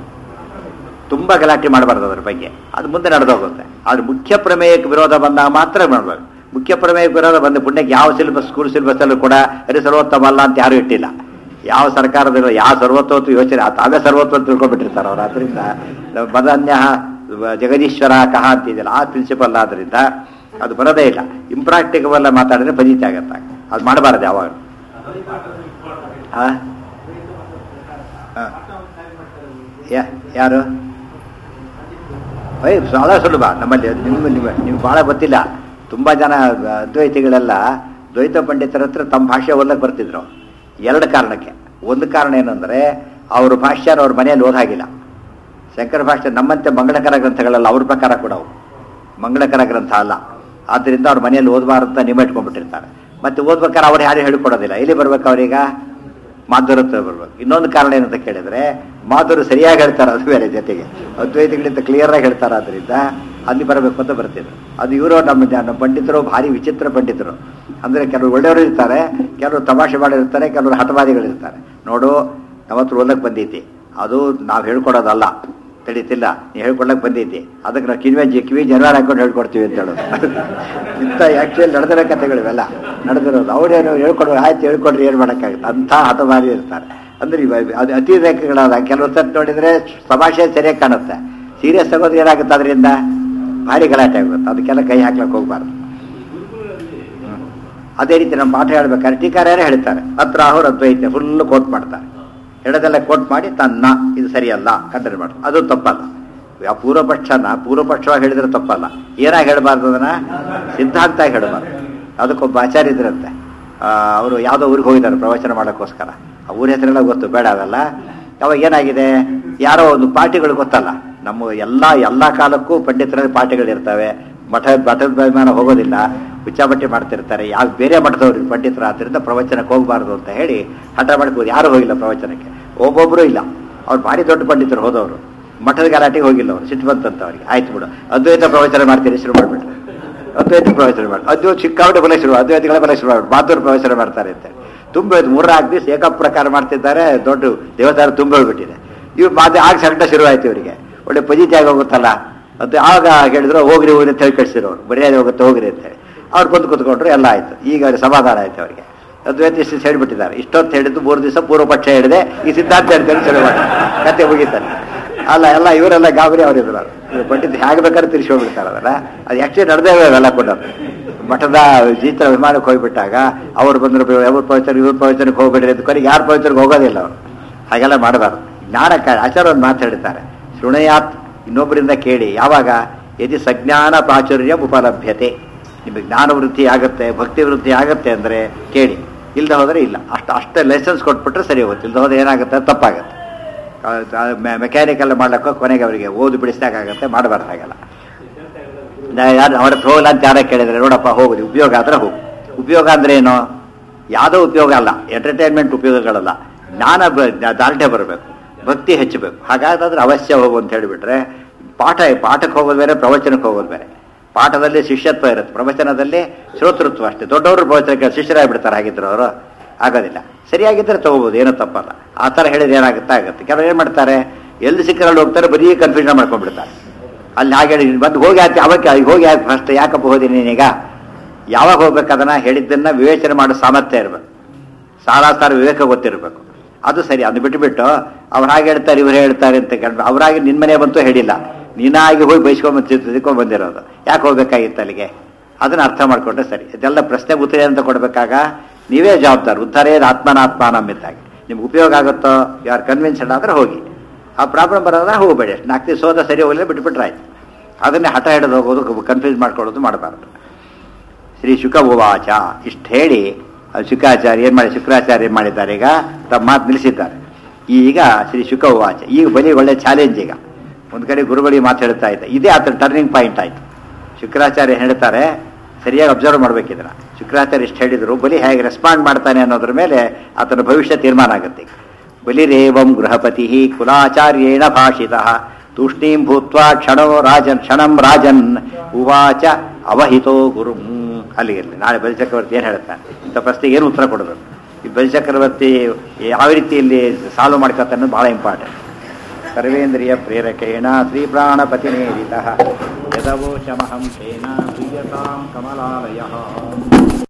ತುಂಬಾ ಗಲಾಟೆ ಮಾಡಬಾರ್ದು ಅದ್ರ ಬಗ್ಗೆ ಅದು ಮುಂದೆ ನಡೆದೋಗುತ್ತೆ ಆದ್ರೆ ಮುಖ್ಯ ಪ್ರಮೇಯಕ್ಕೆ ವಿರೋಧ ಬಂದಾಗ ಮಾತ್ರ ಮಾಡಬೇಕು ಮುಖ್ಯ ಪ್ರಮೇಯಕ್ಕೆ ವಿರೋಧ ಬಂದ ಪುಣ್ಯಕ್ಕೆ ಯಾವ ಸಿಲೆಬಸ್ ಸ್ಕೂಲ್ ಸಿಲೆಬಸ್ ಅಲ್ಲೂ ಕೂಡ ಅರೆ ಸರ್ವೋತ್ತಮ ಅಲ್ಲ ಅಂತ ಯಾರು ಇಟ್ಟಿಲ್ಲ ಯಾವ ಸರ್ಕಾರದಲ್ಲಿ ಯಾವ ಸರ್ವೋತ್ತವತ್ತು ಯೋಚನೆ ಆ ತಾವೇ ಸರ್ವೋತ್ವ ಅಂತ ತಿಳ್ಕೊಂಡ್ಬಿಟ್ಟಿರ್ತಾರೆ ಅವ್ರು ಅದರಿಂದ ಮದನ್ಯ ಜಗದೀಶ್ವರ ಕಹ ಅಂತಿದೆಯಲ್ಲ ಆ ಪ್ರಿನ್ಸಿಪಲ್ ಆದ್ರಿಂದ ಅದು ಬರೋದೇ ಇಲ್ಲ ಇಂಪ್ರಾಕ್ಟಿಕಬಲ್ ಮಾತಾಡಿದ್ರೆ ಫಲಿತ ಆಗತ್ತೆ ಅದು ಮಾಡಬಾರದು ಯಾವಾಗ ಹಾ ಹಾ. ಯಾ- ಯಾರು ಐ ಬಹಳ ಸುಲಭ ನಮ್ಮಲ್ಲಿ ನಿಮ್ಮ ನಿಮ್ಮ ನಿಮ್ಗೆ ಬಹಳ ಗೊತ್ತಿಲ್ಲ ತುಂಬ ಜನ ಅದ್ವೈತಿಗಳೆಲ್ಲ ದ್ವೈತ ಪಂಡಿತರ ಹತ್ರ ತಮ್ಮ ಭಾಷೆ ಓದಕ್ಕೆ ಬರ್ತಿದ್ರು ಎರಡು ಕಾರಣಕ್ಕೆ ಒಂದು ಕಾರಣ ಏನಂದರೆ ಅವ್ರ ಭಾಷ್ಯನ ಅವ್ರ ಮನೆಯಲ್ಲಿ ಓದಾಗಿಲ್ಲ ಶಂಕರ ಭಾಷೆ ನಮ್ಮಂತೆ ಮಂಗಳಕರ ಗ್ರಂಥಗಳಲ್ಲ ಅವ್ರ ಪ್ರಕಾರ ಕೂಡ ಅವು ಮಂಗಳಕರ ಗ್ರಂಥ ಅಲ್ಲ ಆದ್ದರಿಂದ ಅವ್ರ ಮನೆಯಲ್ಲಿ ಓದಬಾರ್ದು ಅಂತ ನಿಯಮ ಇಟ್ಕೊಂಡ್ಬಿಟ್ಟಿರ್ತಾರೆ ಮತ್ತೆ ಓದ್ಬೇಕಾದ್ರೆ ಅವ್ರು ಯಾರು ಹೇಳ್ಕೊಡೋದಿಲ್ಲ ಎಲ್ಲಿ ಬರ್ಬೇಕು ಅವ್ರೀಗ ಮಾಧುರ ಹತ್ರ ಬರ್ಬೇಕು ಇನ್ನೊಂದು ಕಾರಣ ಏನಂತ ಕೇಳಿದ್ರೆ ಮಾಧುರು ಸರಿಯಾಗಿ ಹೇಳ್ತಾರೆ ಅದು ಬೇರೆ ಜೊತೆಗೆ ಅದ್ವೈತಗಳಿಂದ ಕ್ಲಿಯರ್ ಆಗಿ ಹೇಳ್ತಾರೆ ಅದರಿಂದ ಅಲ್ಲಿ ಬರಬೇಕು ಅಂತ ಬರ್ತಿದ್ರು ಅದು ಇವರು ನಮ್ಮ ಜ- ನಮ್ಮ ಪಂಡಿತರು ಭಾರಿ ವಿಚಿತ್ರ ಪಂಡಿತರು ಅಂದ್ರೆ ಕೆಲವರು ಒಳ್ಳೆಯವರು ಇರ್ತಾರೆ ಕೆಲವರು ತಮಾಷೆ ಮಾಡಿರ್ತಾರೆ ಕೆಲವರು ಹಠವಾದಿಗಳಿರ್ತಾರೆ ನೋಡು ನಮ್ಮ ಹತ್ರ ಓದಕ್ಕೆ ಬಂದೈತಿ ಅದು ನಾವು ಹೇಳ್ಕೊಡೋದಲ್ಲ ತಿಳಿತಿಲ್ಲ ನೀವು ಹೇಳ್ಕೊಳಕ್ ಬಂದೈತಿ ಅದಕ್ಕೆ ನಾವು ಕಿವಿ ಜಿ ಕಿವಿ ಜನವಾರ ಹಾಕೊಂಡು ಹೇಳ್ಕೊಡ್ತೀವಿ ಅಂತ ಹೇಳೋದು ಇಂಥ ಆ್ಯಕ್ಚುಲಿ ನಡೆದಿರೋ ಕಥೆಗಳಿವೆಲ್ಲ ನಡೆದಿರೋದು ಅವ್ರೇನು ಹೇಳ್ಕೊಡೋ ಆಯ್ತು ಹೇಳ್ಕೊಡ್ರಿ ಏನು ಮಾಡೋಕ್ಕಾಗುತ್ತೆ ಅಂಥ ಹಠವಾದಿ ಇರ್ತಾರೆ ಅಂದ್ರೆ ಇವ ಅದು ಅತಿರೇಕಗಳಾದ ಕೆಲವು ಸತ್ ನೋಡಿದ್ರೆ ತಮಾಷೆ ಸರಿಯಾಗಿ ಕಾಣುತ್ತೆ ಸೀರಿಯಸ್ ಆಗೋದು ಏನಾಗುತ್ತೆ ಅದರಿಂದ ಭಾರಿ ಗಲಾಟೆ ಆಗುತ್ತೆ ಅದಕ್ಕೆಲ್ಲ ಕೈ ಹಾಕ್ಲಕ್ಕೆ ಹೋಗ್ಬಾರ್ದು ಹ್ಮ್. ಅದೇ ರೀತಿ ನಮ್ಮ ಪಾಠ ಹೇಳ್ಬೇಕಾದ್ರೆ ಟೀಕಾರ್ಯಾರೇ ಹೇಳ್ತಾರೆ ಹತ್ರ ಅವ್ರ ಅದ್ವೈತ ಫುಲ್ ಕೋಟ್ ಮಾಡ್ತಾರೆ ಹೇಳೋದೆಲ್ಲ ಕೋಟ್ ಮಾಡಿ ತನ್ನ ಇದು ಸರಿಯಲ್ಲ ಖಂಡನೆ ಮಾಡ್ತಾರೆ ಅದು ತಪ್ಪಲ್ಲ ಆ ಪೂರ್ವಪಕ್ಷನ ಪೂರ್ವಪಕ್ಷವಾಗಿ ಹೇಳಿದ್ರೆ ತಪ್ಪಲ್ಲ ಏನಾಗಿ ಹೇಳಬಾರ್ದು ಅದನ್ನ ಸಿದ್ಧಾಂತ ಹೇಳಬಾರ್ದು ಅದಕ್ಕೊಬ್ಬ ಆಚಾರ್ಯ ಇದ್ರಂತೆ ಅವರು ಯಾವುದೋ ಊರಿಗೆ ಹೋಗಿದ್ದಾರೆ ಪ್ರವಚನ ಮಾಡೋಕ್ಕೋಸ್ಕರ ಆ ಊರ ಹೆಸರೆಲ್ಲ ಗೊತ್ತು ಬೇಡ ಅದಲ್ಲ ಅವಾಗ ಏನಾಗಿದೆ ಯಾರೋ ಒಂದು ಪಾರ್ಟಿಗಳು ಗೊತ್ತಲ್ಲ ನಮ್ಮ ಎಲ್ಲ ಎಲ್ಲ ಕಾಲಕ್ಕೂ ಪಂಡಿತರಲ್ಲಿ ಪಾರ್ಟಿಗಳಿರ್ತವೆ ಮಠ ಮಠದ ಅಭಿಮಾನ ಹೋಗೋದಿಲ್ಲ ಹುಚ್ಚಾಬಟ್ಟಿ ಮಾಡ್ತಿರ್ತಾರೆ ಯಾವ ಬೇರೆ ಮಠದವ್ರು ಪಂಡಿತರು ಆದ್ದರಿಂದ ಪ್ರವಚನಕ್ಕೆ ಹೋಗಬಾರ್ದು ಅಂತ ಹೇಳಿ ಹಠ ಮಾಡ್ಬೋದು ಯಾರು ಹೋಗಿಲ್ಲ ಪ್ರವಚನಕ್ಕೆ ಒಬ್ಬೊಬ್ಬರು ಇಲ್ಲ ಅವ್ರು ಭಾರಿ ದೊಡ್ಡ ಪಂಡಿತರು ಹೋದವರು ಮಠದ ಗಲಾಟೆಗೆ ಹೋಗಿಲ್ಲ ಅವರು ಸಿಟ್ಟು ಬಂತಂತ ಅವ್ರಿಗೆ ಆಯ್ತು ಬಿಡು ಅದ್ವೈತ ಪ್ರವಚನ ಮಾಡ್ತೀರಿ ಶುರು ಮಾಡ್ಬಿಟ್ರು ಅದ್ವೈತ ಪ್ರವಚನ ಮಾಡಿ ಅದ್ವೈತ ಚಿಕ್ಕಾವಟೆ ಬಲ ಶುರು ಅದ್ವೈತಗಳ ಬಲ ಶುರು ಮಾಡಿ ಮಾತೂರು ಪ್ರವಚನ ಮಾಡ್ತಾರೆ ಅಂತ ತುಂಬ ಮೂರ್ನಾಲ್ಕು ದಿವಸ ಏಕ ಪ್ರಕಾರ ಮಾಡ್ತಿದ್ದಾರೆ ದೊಡ್ಡ ದೇವತಾರ ತುಂಬ ಹೋಗ್ಬಿಟ್ಟಿದೆ ಇವ್ರು ಮಾತು ಆಗ ಸಂಕಟ ಶುರು ಆಯ್ತು ಇವರಿಗೆ ಒಳ್ಳೆ ಪಜಿತಿ ಆಗೋಗುತ್ತಲ್ಲ ಅದು ಆಗ ಹೇಳಿದ್ರು ಹೋಗ್ರಿ ಹೋಗ್ರಿ ಅಂತ ಹೇಳಿ ಕಳಿಸಿರೋರು ಮರ್ಯಾದೆ ಹೋಗುತ್ತೆ ಹೋಗ್ರಿ ಅಂತ ಹೇಳಿ ಅವ್ರು ಬಂದು ಕೂತ್ಕೊಂಡ್ರು ಎಲ್ಲ ಆಯ್ತು ಈಗ ಅವ್ರಿಗೆ ಸಮಾಧಾನ ಆಯ್ತು ಅವರಿಗೆ ಅದ್ವೈತ ಇಷ್ಟು ಹೇಳ್ಬಿಟ್ಟಿದ್ದಾರೆ ಇಷ್ಟೊತ್ತು ಹೇಳಿದ್ದು ಮೂರು ದಿವಸ ಪೂರ್ವ ಪಕ್ಷ ಹೇಳಿದೆ ಈ ಸಿದ್ಧಾಂತ ಹೇಳ್ತಾರೆ ಶುರು ಮಾಡಿ ಕತೆ ಮುಗೀತಾರೆ ಅಲ್ಲ ಎಲ್ಲ ಇವರೆಲ್ಲ ಗಾಬರಿ ಅವರಿದ್ರು ಇವ್ರು ಪಂಡಿತ್ ಹೇಗೆ ಬೇಕಾದ್ರೆ ತಿರ್ಸ್ಕೊಂಡ್ಬಿಡ್ತಾರೆ ಅದಲ್ಲ ಅದು ಆ್ಯಕ್ಚುಲಿ ನಡೆದೇ ಅವೆಲ್ಲ ಕೊಟ್ಟರು ಮಠದ ಜೀತ ವಿಮಾನಕ್ಕೆ ಹೋಗ್ಬಿಟ್ಟಾಗ ಅವ್ರು ಬಂದ್ರು ಅವ್ರ ಪವಿತ್ರ ಇವ್ರ ಪವಿತ್ರಕ್ಕೆ ಹೋಗ್ಬಿಡ್ರಿ ಅಂತ ಕೊನೆಗೆ ಯಾರ ಪವಿತ್ರಕ್ಕೆ ಹೋಗೋದಿಲ್ಲ ಅವರು ಹಾಗೆಲ್ಲ ಮಾಡಬಾರ್ದು ಜ್ಞಾನಕ್ಕೆ ಆಚಾರ ಒಂದು ಮಾತು ಹೇಳ್ತಾರೆ ಶೃಣಯಾತ್ ಇನ್ನೊಬ್ಬರಿಂದ ಕೇಳಿ ಯಾವಾಗ ಯದಿ ಸಜ್ಞಾನ ಪ್ರಾಚುರ್ಯ ಉಪಲಭ್ಯತೆ ನಿಮಗೆ ಜ್ಞಾನ ವೃದ್ಧಿ ಆಗುತ್ತೆ ಭಕ್ತಿ ವೃದ್ಧಿ ಆಗುತ್ತೆ ಅಂದರೆ ಕೇಳಿ ಇಲ್ಲದೆ ಹೋದರೆ ಇಲ್ಲ ಅಷ್ಟು ಅಷ್ಟೇ ಲೈಸೆನ್ಸ್ ಕೊಟ್ಬಿಟ್ರೆ ಸರಿ ಹೋಗುತ್ತೆ ಇಲ್ಲದೆ ಹೋದ್ರೆ ಏನಾಗುತ್ತೆ ತಪ್ಪಾಗುತ್ತೆ ಮೆಕ್ಯಾನಿಕಲ್ ಮಾಡ್ಲಿಕ್ಕೆ ಕೊನೆಗೆ ಅವರಿಗೆ ಓದು ಬಿಡಿಸ್ದಾಗುತ್ತೆ ಮಾಡಬಾರ್ದು ಹಾಗೆಲ್ಲ ನಾ- ಯಾರು ಅವ್ರ ಹತ್ರ ಹೋಗಲ್ಲ ಅಂತ ಯಾರ ಕೇಳಿದ್ರೆ ನೋಡಪ್ಪ ಹೋಗುದು ಉಪಯೋಗ ಆದ್ರೆ ಹೋಗು ಉಪಯೋಗ ಅಂದ್ರೆ ಏನು ಯಾವುದೋ ಉಪಯೋಗ ಅಲ್ಲ ಎಂಟರ್ಟೈನ್ಮೆಂಟ್ ಉಪಯೋಗಗಳಲ್ಲ ಜ್ಞಾನ ಬ- ದಾರ್ಢ್ಯ ಬರಬೇಕು ಭಕ್ತಿ ಹೆಚ್ಚಬೇಕು ಹಾಗಾದ್ರೆ ಅವಶ್ಯ ಹೋಗು ಅಂತ ಹೇಳಿಬಿಟ್ರೆ ಪಾಠ ಪಾಠಕ್ಕೆ ಹೋಗೋದು ಬೇರೆ ಪ್ರವಚನಕ್ಕೆ ಹೋಗೋದು ಬೇರೆ ಪಾಠದಲ್ಲಿ ಶಿಷ್ಯತ್ವ ಇರುತ್ತೆ ಪ್ರವಚನದಲ್ಲಿ ಶ್ರೋತೃತ್ವ ಅಷ್ಟೇ ದೊಡ್ಡವರು ಪ್ರವಚನಕ್ಕೆ ಶಿಷ್ಯರಾಗ್ಬಿಡ್ತಾರೆ ಹಾಗಿದ್ರು ಅವರು ಆಗೋದಿಲ್ಲ ಸರಿಯಾಗಿದ್ದರೆ ತಗೋಬೋದು ಏನೂ ತಪ್ಪಲ್ಲ ಆ ಥರ ಹೇಳಿದ್ರೆ ಏನಾಗುತ್ತೆ ಆಗುತ್ತೆ ಕೆಲವರು ಏನು ಮಾಡ್ತಾರೆ ಎಲ್ಲಿ ಸಿಕ್ಕರಲ್ಲಿ ಹೋಗ್ತಾರೆ ಬರೀ ಕನ್ಫ್ಯೂಷನ್ ಮಾಡ್ಕೊಂಡ್ಬಿಡ್ತಾರೆ ಅಲ್ಲಿ ಹಾಗೆ ಹೇಳಿ ಬಂದು ಹೋಗಿ ಆಯ್ತು ಅವಕ್ಕೆ ಅಲ್ಲಿ ಹೋಗಿ ಯಾಕೆ ಫಸ್ಟ್ ಯಾಕಪ್ಪ ಹೋದಿ ನೀನೀಗ ಯಾವಾಗ ಹೋಗ್ಬೇಕು ಅದನ್ನ ಹೇಳಿದ್ದನ್ನ ವಿವೇಚನೆ ಮಾಡೋ ಸಾಮರ್ಥ್ಯ ಇರಬೇಕು ಸಾರಾ ಸಾರ ವಿವೇಕ ಗೊತ್ತಿರಬೇಕು ಅದು ಸರಿ ಅದು ಬಿಟ್ಟುಬಿಟ್ಟು ಅವ್ರು ಹಾಗೆ ಹೇಳ್ತಾರೆ ಇವ್ರು ಹೇಳ್ತಾರೆ ಅಂತ ಕೇಳ್ಬೇಕು ಅವರಾಗಿ ನಿನ್ನ ಮನೆ ಬಂತು ಹೇಳಿಲ್ಲ ನೀನಾಗಿ ಹೋಗಿ ಬೈಸ್ಕೊಂಡ್ ತಿದ್ಕೊಂಡ್ ಬಂದಿರೋದು ಯಾಕೆ ಹೋಗ್ಬೇಕಾಗಿತ್ತು ಅಲ್ಲಿಗೆ ಅದನ್ನ ಅರ್ಥ ಮಾಡ್ಕೊಂಡ್ರೆ ಸರಿ ಇದೆಲ್ಲ ಪ್ರಶ್ನೆ ಉತ್ತರ ಅಂತ ಕೊಡ್ಬೇಕಾಗ ನೀವೇ ಜವಾಬ್ದಾರ ಉದ್ಧಾರೇದ ಆತ್ಮನಾತ್ಮಾನಂ ಇದ್ದಾಗೆ ನಿಮ್ಗೆ ಉಪಯೋಗ ಆಗುತ್ತೋ ಯಾರು ಕನ್ವಿನ್ಸ್ಡ್ ಆದ್ರೆ ಹೋಗಿ ಆ ಪ್ರಾಬ್ಲಮ್ ಬರೋದ್ರೆ ಹೋಗಬೇಡಿ ಅಷ್ಟು ನಾಲ್ಕು ದಿವಸ ಹೋದ ಸರಿ ಹೋಗಲಿಲ್ಲ ಬಿಟ್ಬಿಟ್ರೆ ಆಯ್ತು ಅದನ್ನೇ ಹಠ ಹಿಡಿದು ಹೋಗೋದು ಕನ್ಫ್ಯೂಸ್ ಮಾಡ್ಕೊಳ್ಳೋದು ಮಾಡಬಾರ್ದು ಶ್ರೀ ಶುಕ ಉವಾಚ ಇಷ್ಟು ಹೇಳಿ ಅದು ಶುಕಾಚಾರ್ಯ ಏನು ಮಾಡಿ ಶುಕ್ರಾಚಾರ್ಯ ಏನು ಮಾಡಿದ್ದಾರೆ ಈಗ ತಮ್ಮ ಮಾತು ನಿಲ್ಲಿಸಿದ್ದಾರೆ ಈಗ ಶ್ರೀ ಶುಕ ಉವಾಚ ಈಗ ಬಲಿ ಒಳ್ಳೆ ಚಾಲೆಂಜ್ ಈಗ ಒಂದು ಕಡೆ ಗುರುಗಳಿಗೆ ಮಾತು ಹೇಳ್ತಾ ಇದ್ದ ಇದೇ ಆತನ ಟರ್ನಿಂಗ್ ಪಾಯಿಂಟ್ ಆಯ್ತು ಶುಕ್ರಾಚಾರ್ಯ ಹೇಳ್ತಾರೆ ಸರಿಯಾಗಿ ಅಬ್ಸರ್ವ್ ಮಾಡ್ಬೇಕಿದ್ರ ಶುಕ್ರಾಚಾರ್ಯ ಇಷ್ಟು ಹೇಳಿದ್ರು ಬಲಿ ಹೇಗೆ ರೆಸ್ಪಾಂಡ್ ಮಾಡ್ತಾನೆ ಅನ್ನೋದ್ರ ಮೇಲೆ ಆತನ ಭವಿಷ್ಯ ತೀರ್ಮಾನ ಆಗುತ್ತೆ ಬಲಿರೇವಂ ಗೃಹಪತಿ ಕುಲಾಚಾರ್ಯೇಣ ಭಾಷಿತ ತೂಷ್ಣೀಂ ಭೂತ್ವಾ ಕ್ಷಣೋ ರಾಜನ್ ಕ್ಷಣಂ ರಾಜನ್ ಉವಾಚ ಅವಹಿತೋ ಗುರು ಅಲ್ಲಿಗೆ ನಾಳೆ ಬಲಿಚಕ್ರವರ್ತಿ ಏನು ಹೇಳ್ತಾನೆ ಇಂಥ ಪ್ರಶ್ನೆಗೆ ಏನು ಉತ್ತರ ಕೊಡಬೇಕು ಈ ಬಲಿಚಕ್ರವರ್ತಿ ಯಾವ ರೀತಿಯಲ್ಲಿ ಸಾಲ್ವ್ ಮಾಡ್ಕೊತಾನೆ ಅನ್ನೋದು ಬಹಳ ಇಂಪಾರ್ಟೆಂಟ್ ಸರ್ವೇಂದ್ರಿಯ ಪ್ರೇರಕೇಣ ಶ್ರೀ ಪ್ರಾಣಪತಿನೇರಿತ ಯದವೋಚಮಹಂ ತೇನ ಪ್ರಿಯತಾಂ ಕಮಲಾಲಯ